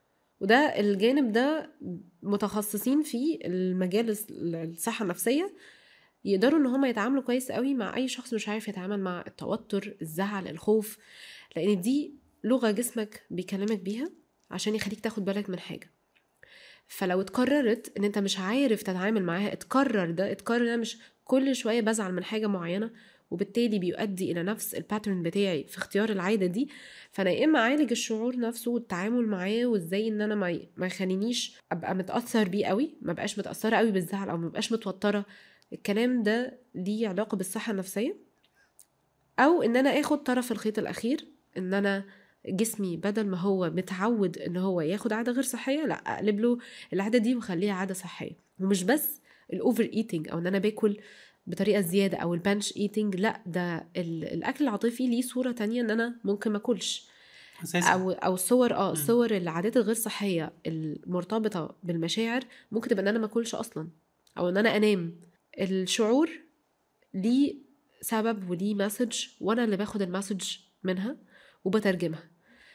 وده الجانب ده متخصصين فيه المجال الس- الصحه النفسيه يقدروا ان هم يتعاملوا كويس قوي مع اي شخص مش عارف يتعامل مع التوتر الزعل الخوف لان دي لغه جسمك بيكلمك بيها عشان يخليك تاخد بالك من حاجه فلو اتكررت ان انت مش عارف تتعامل معاها اتكرر ده اتكرر ده مش كل شويه بزعل من حاجه معينه وبالتالي بيؤدي الى نفس الباترن بتاعي في اختيار العاده دي فانا يا اما اعالج الشعور نفسه والتعامل معاه وازاي ان انا ما ي- ما يخلينيش ابقى متاثر بيه قوي ما بقاش متاثره قوي بالزعل او ما بقاش متوتره الكلام ده ليه علاقه بالصحه النفسيه او ان انا اخد طرف الخيط الاخير ان انا جسمي بدل ما هو متعود ان هو ياخد عاده غير صحيه لا اقلب له العاده دي واخليها عاده صحيه ومش بس الاوفر ايتنج او ان انا باكل بطريقه زياده او البانش ايتنج لا ده ال- الاكل العاطفي ليه صوره تانية ان انا ممكن ما اكلش اساسا او او صور اه مم. صور العادات الغير صحيه المرتبطه بالمشاعر ممكن تبقى ان انا ما اكلش اصلا او ان انا انام الشعور ليه سبب وليه مسج وانا اللي باخد المسج منها وبترجمها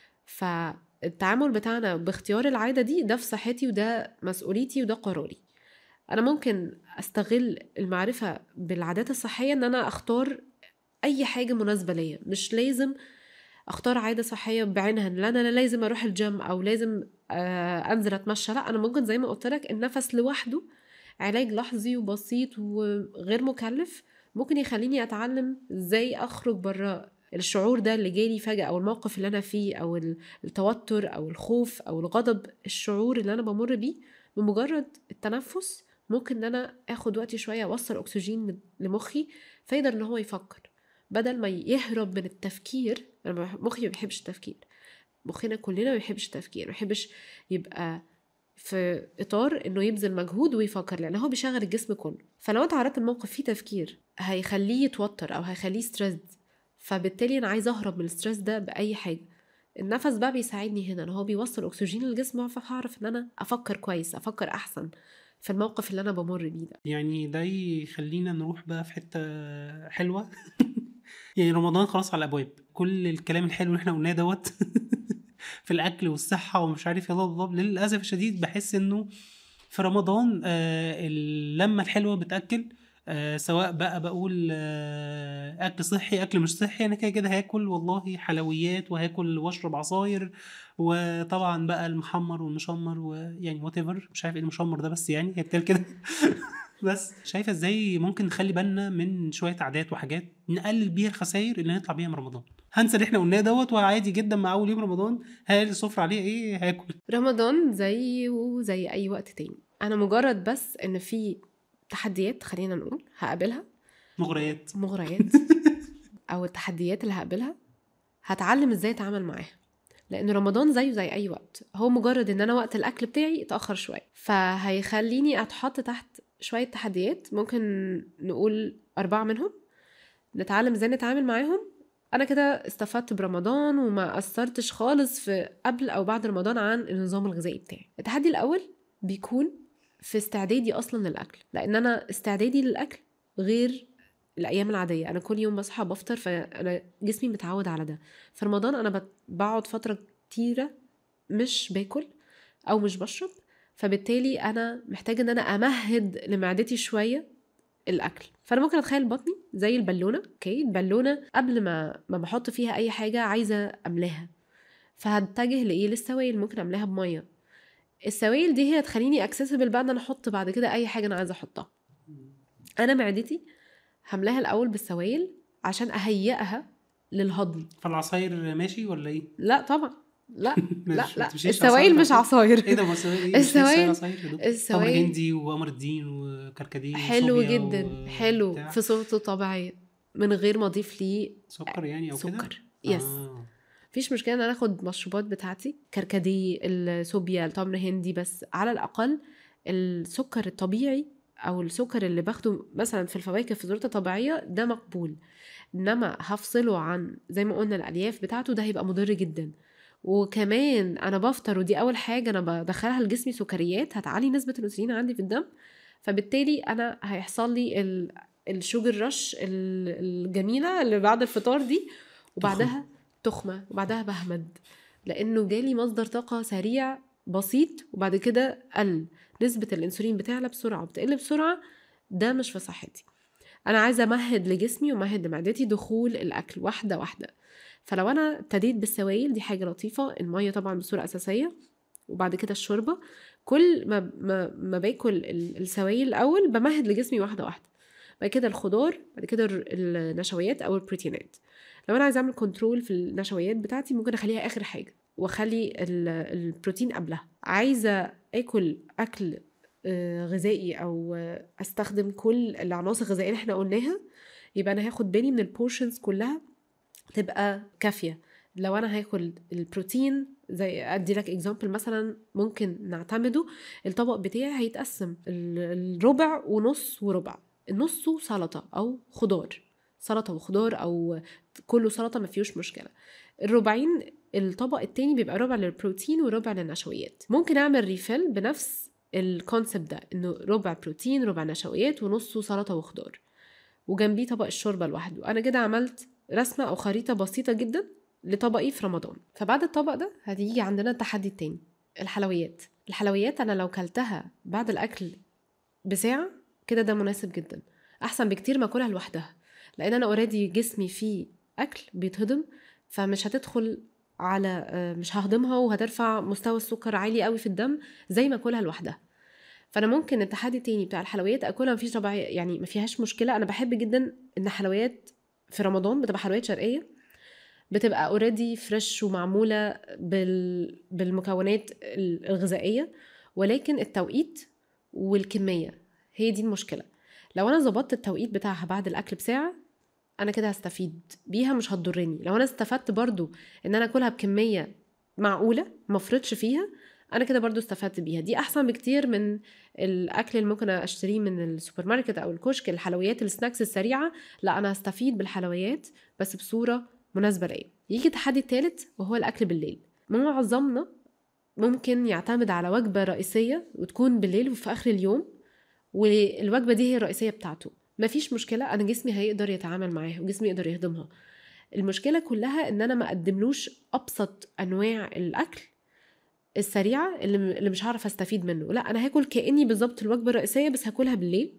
فالتعامل بتاعنا باختيار العاده دي ده في صحتي وده مسؤوليتي وده قراري انا ممكن استغل المعرفه بالعادات الصحيه ان انا اختار اي حاجه مناسبه ليا مش لازم اختار عاده صحيه بعينها ان انا لا لازم اروح الجيم او لازم آه انزل اتمشى لا انا ممكن زي ما قلت لك النفس لوحده علاج لحظي وبسيط وغير مكلف ممكن يخليني اتعلم ازاي اخرج بره الشعور ده اللي جالي فجأة أو الموقف اللي أنا فيه أو ال- التوتر أو الخوف أو الغضب الشعور اللي أنا بمر بيه بمجرد التنفس ممكن إن أنا آخد وقت شوية أوصل أكسجين لمخي فيقدر إن هو يفكر بدل ما يهرب من التفكير أنا ما بح- مخي ما بيحبش التفكير مخنا كلنا ما بيحبش التفكير ما بيحبش يبقى في اطار انه يبذل مجهود ويفكر لان هو بيشغل الجسم كله فلو انت عرضت الموقف فيه تفكير هيخليه يتوتر او هيخليه ستريس فبالتالي انا عايزه اهرب من الستريس ده باي حاجه النفس بقى بيساعدني هنا ان هو بيوصل اكسجين للجسم فهعرف ان انا افكر كويس افكر احسن في الموقف اللي انا بمر بيه ده يعني ده يخلينا نروح بقى في حته حلوه يعني رمضان خلاص على الابواب كل الكلام الحلو اللي احنا قلناه دوت في الاكل والصحه ومش عارف يا ضب للاسف الشديد بحس انه في رمضان آه اللمه الحلوه بتاكل آه سواء بقى بقول آه اكل صحي اكل مش صحي انا كده كده هاكل والله حلويات وهاكل واشرب عصاير وطبعا بقى المحمر والمشمر ويعني وات مش عارف ايه المشمر ده بس يعني هي بتقال كده بس شايفه ازاي ممكن نخلي بالنا من شويه عادات وحاجات نقلل بيها الخسائر اللي نطلع بيها من رمضان هنسى اللي احنا قلناه دوت وعادي جدا مع اول يوم رمضان هل السفره عليه ايه هاكل رمضان زيه زي اي وقت تاني انا مجرد بس ان في تحديات خلينا نقول هقابلها مغريات مغريات او التحديات اللي هقابلها هتعلم ازاي اتعامل معاها لان رمضان زيه زي اي وقت هو مجرد ان انا وقت الاكل بتاعي اتاخر شويه فهيخليني اتحط تحت شويه تحديات ممكن نقول اربعه منهم نتعلم ازاي نتعامل معاهم انا كده استفدت برمضان وما اثرتش خالص في قبل او بعد رمضان عن النظام الغذائي بتاعي التحدي الاول بيكون في استعدادي اصلا للاكل لان انا استعدادي للاكل غير الايام العاديه انا كل يوم بصحى بفطر فانا جسمي متعود على ده في رمضان انا بت- بقعد فتره كتيره مش باكل او مش بشرب فبالتالي انا محتاجه ان انا امهد لمعدتي شويه الاكل فانا ممكن اتخيل بطني زي البالونه اوكي البالونه قبل ما ما بحط فيها اي حاجه عايزه املاها فهتجه لايه للسوائل ممكن املاها بميه السوائل دي هي تخليني اكسسبل بقى ان انا احط بعد كده اي حاجه انا عايزه احطها انا معدتي هملاها الاول بالسوائل عشان اهيئها للهضم فالعصاير ماشي ولا ايه؟ لا طبعا لا لا مش- لا متمشيش السوائل مش عصاير عصاير ايه ده ما السوائل ايه؟ السوائل- عصاير يا دكتور؟ السوائل- تمر هندي وقمر الدين وكركديه حلو وصوبيا جدا و- حلو بتاع. في صورته طبيعيه من غير ما اضيف ليه سكر يعني او كده؟ سكر يس آه. مفيش مشكله ان انا اخد مشروبات بتاعتي كركديه الصوبيا التمر هندي بس على الاقل السكر الطبيعي او السكر اللي باخده مثلا في الفواكه في صورته طبيعيه ده مقبول انما هفصله عن زي ما قلنا الالياف بتاعته ده هيبقى مضر جدا وكمان انا بفطر ودي اول حاجه انا بدخلها لجسمي سكريات هتعلي نسبه الانسولين عندي في الدم فبالتالي انا هيحصل لي ال- الشوجر رش ال- الجميله اللي بعد الفطار دي وبعدها تخمه وبعدها بهمد لانه جالي مصدر طاقه سريع بسيط وبعد كده قل نسبة الأنسولين بتعلى بسرعة وبتقل بسرعة ده مش في صحتي أنا عايزة أمهد لجسمي وأمهد لمعدتي دخول الأكل واحدة واحدة فلو أنا ابتديت بالسوائل دي حاجة لطيفة المية طبعا بصورة أساسية وبعد كده الشوربة كل ما ما, ما باكل السوائل الأول بمهد لجسمي واحدة واحدة بعد كده الخضار بعد كده النشويات أو البروتينات لو أنا عايزة أعمل كنترول في النشويات بتاعتي ممكن أخليها آخر حاجة واخلي البروتين قبلها عايزه اكل اكل آه، غذائي او استخدم كل العناصر الغذائيه اللي احنا قلناها يبقى انا هاخد بالي من البورشنز كلها تبقى كافيه لو انا هاكل البروتين زي ادي لك اكزامبل مثلا ممكن نعتمده الطبق بتاعي هيتقسم الربع ونص وربع النص سلطه او خضار سلطه وخضار او كله سلطه ما فيهوش مشكله الربعين الطبق التاني بيبقى ربع للبروتين وربع للنشويات ممكن اعمل ريفيل بنفس الكونسبت ده انه ربع بروتين ربع نشويات ونصه سلطه وخضار وجنبيه طبق الشوربه لوحده انا كده عملت رسمه او خريطه بسيطه جدا لطبقي في رمضان فبعد الطبق ده هتيجي عندنا التحدي التاني الحلويات الحلويات انا لو كلتها بعد الاكل بساعه كده ده مناسب جدا احسن بكتير ما اكلها لوحدها لان انا اوريدي جسمي فيه اكل بيتهضم فمش هتدخل على آه، مش ههضمها وهترفع مستوى السكر عالي قوي في الدم زي ما اكلها لوحدها فانا ممكن التحدي التاني بتاع الحلويات اكلها مفيش طبيعي يعني ما فيهاش مشكله انا بحب جدا ان حلويات في رمضان بتبقى حلويات شرقيه بتبقى اوريدي فريش ومعموله بال... بالمكونات الغذائيه ولكن التوقيت والكميه هي دي المشكله لو انا ظبطت التوقيت بتاعها بعد الاكل بساعه انا كده هستفيد بيها مش هتضرني لو انا استفدت برضو ان انا اكلها بكميه معقوله ما افرطش فيها انا كده برضو استفدت بيها دي احسن بكتير من الاكل اللي ممكن اشتريه من السوبر ماركت او الكشك الحلويات السناكس السريعه لا انا هستفيد بالحلويات بس بصوره مناسبه ليا يجي التحدي الثالث وهو الاكل بالليل معظمنا ممكن يعتمد على وجبه رئيسيه وتكون بالليل وفي اخر اليوم والوجبه دي هي الرئيسيه بتاعته مفيش مشكله انا جسمي هيقدر يتعامل معاها وجسمي يقدر يهضمها المشكله كلها ان انا ما اقدملوش ابسط انواع الاكل السريعه اللي مش هعرف استفيد منه لا انا هاكل كاني بالظبط الوجبه الرئيسيه بس هاكلها بالليل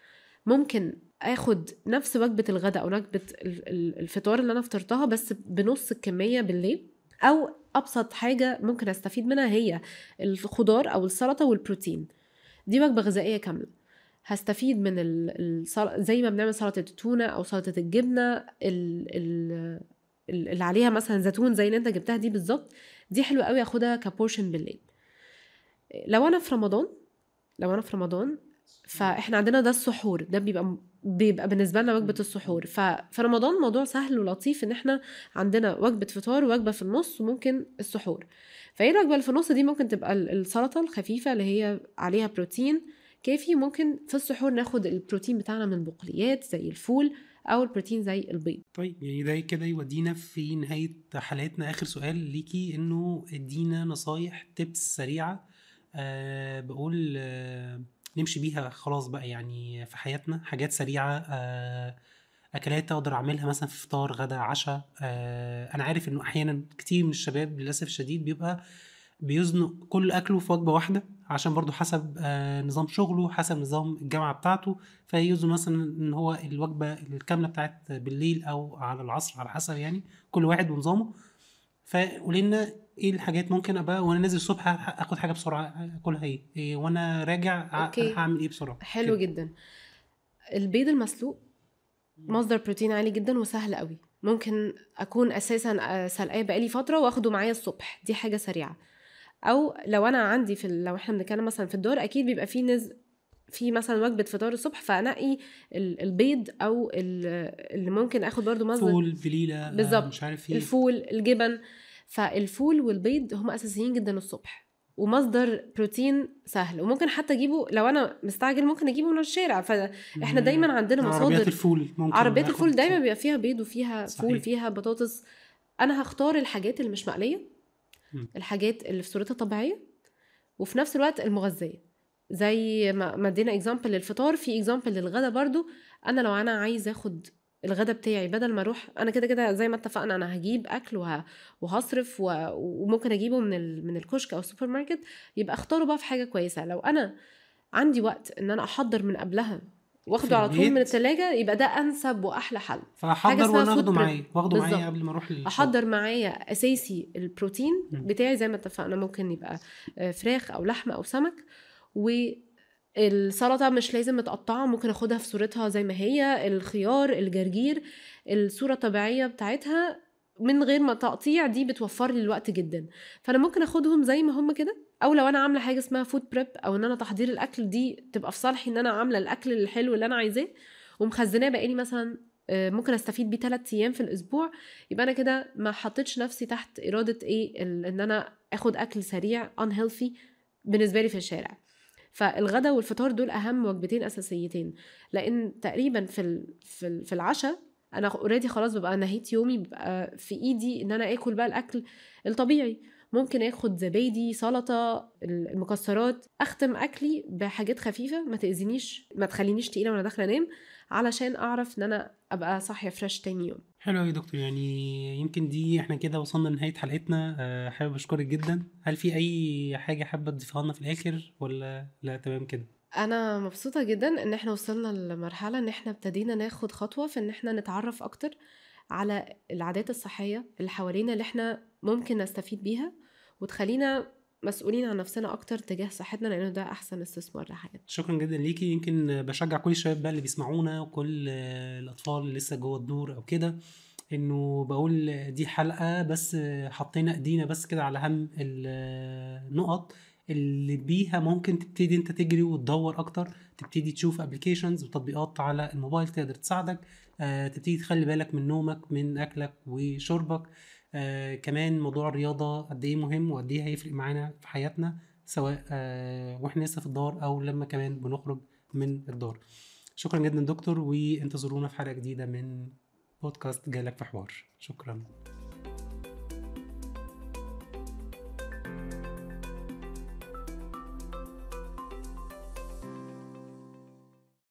ممكن اخد نفس وجبه الغداء او وجبه الفطار اللي انا فطرتها بس بنص الكميه بالليل او ابسط حاجه ممكن استفيد منها هي الخضار او السلطه والبروتين دي وجبه غذائيه كامله هستفيد من السل... زي ما بنعمل سلطه التونه او سلطه الجبنه ال... ال... اللي عليها مثلا زيتون زي اللي انت جبتها دي بالظبط دي حلوه قوي اخدها كبورشن بالليل لو انا في رمضان لو انا في رمضان فاحنا عندنا ده السحور ده بيبقى بيبقى بالنسبه لنا وجبه السحور ففي رمضان موضوع سهل ولطيف ان احنا عندنا وجبه فطار ووجبه في النص وممكن السحور فايه الوجبه اللي في النص دي ممكن تبقى السلطه الخفيفه اللي هي عليها بروتين كافي ممكن في السحور ناخد البروتين بتاعنا من البقوليات زي الفول او البروتين زي البيض طيب يعني ده كده يودينا في نهايه حلقتنا اخر سؤال ليكي انه ادينا نصايح تبس سريعه أه بقول أه نمشي بيها خلاص بقى يعني في حياتنا حاجات سريعه أه اكلات اقدر اعملها مثلا في فطار غدا عشاء أه انا عارف انه احيانا كتير من الشباب للاسف الشديد بيبقى بيزنق كل اكله في وجبه واحده عشان برضو حسب آه نظام شغله حسب نظام الجامعه بتاعته فيوزن مثلا ان هو الوجبه الكامله بتاعت بالليل او على العصر على حسب يعني كل واحد ونظامه فقولي لنا ايه الحاجات ممكن ابقى وانا نازل الصبح اخد حاجه بسرعه اكلها ايه, إيه وانا راجع أوكي. هعمل ايه بسرعه حلو كده. جدا البيض المسلوق مصدر بروتين عالي جدا وسهل قوي ممكن اكون اساسا آه، سلقاه بقالي فتره واخده معايا الصبح دي حاجه سريعه او لو انا عندي في لو احنا بنتكلم مثلا في الدور اكيد بيبقى في نز في مثلا وجبه فطار الصبح فانقي البيض او اللي ممكن اخد برضو مصدر فول بليله آه، بالظبط مش عارف ايه الفول الجبن فالفول والبيض هم اساسيين جدا الصبح ومصدر بروتين سهل وممكن حتى اجيبه لو انا مستعجل ممكن اجيبه من الشارع فاحنا دايما عندنا مصادر عربيات الفول ممكن عربيات الفول دايما بيبقى فيها بيض وفيها صحيح. فول فيها بطاطس انا هختار الحاجات اللي مش مقليه الحاجات اللي في صورتها طبيعيه وفي نفس الوقت المغذيه زي ما ادينا اكزامبل للفطار في اكزامبل للغدا برضو انا لو انا عايز اخد الغدا بتاعي بدل ما اروح انا كده كده زي ما اتفقنا انا هجيب اكل وه... وهصرف و... وممكن اجيبه من ال... من الكشك او السوبر ماركت يبقى اختاره بقى في حاجه كويسه لو انا عندي وقت ان انا احضر من قبلها في واخده على طول من البيت. التلاجة يبقى ده انسب واحلى حل فاحضر اسمها وانا food اخده prep. معايا واخده معايا بالظبط. قبل ما اروح الشغل. احضر معايا اساسي البروتين مم. بتاعي زي ما اتفقنا ممكن يبقى آه، فراخ او لحمه او سمك والسلطه مش لازم متقطعه ممكن اخدها في صورتها زي ما هي الخيار الجرجير الصوره الطبيعيه بتاعتها من غير ما تقطيع دي بتوفر لي الوقت جدا فانا ممكن اخدهم زي ما هم كده او لو انا عامله حاجه اسمها فود بريب او ان انا تحضير الاكل دي تبقى في صالحي ان انا عامله الاكل الحلو اللي انا عايزاه ومخزناه بقالي مثلا آه، ممكن استفيد بيه ثلاث ايام في الاسبوع يبقى انا كده ما حطيتش نفسي تحت اراده ايه ال- ان انا اخد اكل سريع unhealthy بالنسبه لي في الشارع فالغدا والفطار دول اهم وجبتين اساسيتين لان تقريبا في ال- في ال- في العشاء انا اوريدي خلاص ببقى نهيت يومي بيبقى في ايدي ان انا اكل بقى الاكل الطبيعي ممكن اخد زبادي سلطه المكسرات اختم اكلي بحاجات خفيفه ما تاذينيش ما تخلينيش تقيله وانا داخله انام علشان اعرف ان انا ابقى صاحيه فريش تاني يوم حلو قوي يا دكتور يعني يمكن دي احنا كده وصلنا لنهايه حلقتنا آه، حابب اشكرك جدا هل في اي حاجه حابه تضيفها لنا في الاخر ولا لا تمام كده انا مبسوطه جدا ان احنا وصلنا لمرحله ان احنا ابتدينا ناخد خطوه في ان احنا نتعرف اكتر على العادات الصحيه اللي حوالينا اللي احنا ممكن نستفيد بيها وتخلينا مسؤولين عن نفسنا اكتر تجاه صحتنا لانه ده احسن استثمار لحياتنا شكرا جدا ليكي يمكن بشجع كل الشباب بقى اللي بيسمعونا وكل آه، الاطفال اللي لسه جوه الدور او كده انه بقول دي حلقه بس آه، حطينا ايدينا بس كده على اهم النقط اللي بيها ممكن تبتدي انت تجري وتدور اكتر تبتدي تشوف ابلكيشنز وتطبيقات على الموبايل تقدر تساعدك آه، تبتدي تخلي بالك من نومك من اكلك وشربك آه، كمان موضوع الرياضه قد ايه مهم وقد ايه هيفرق معانا في حياتنا سواء آه، واحنا لسه في الدار او لما كمان بنخرج من الدار شكرا جدا دكتور وانتظرونا في حلقه جديده من بودكاست جالك في حوار شكرا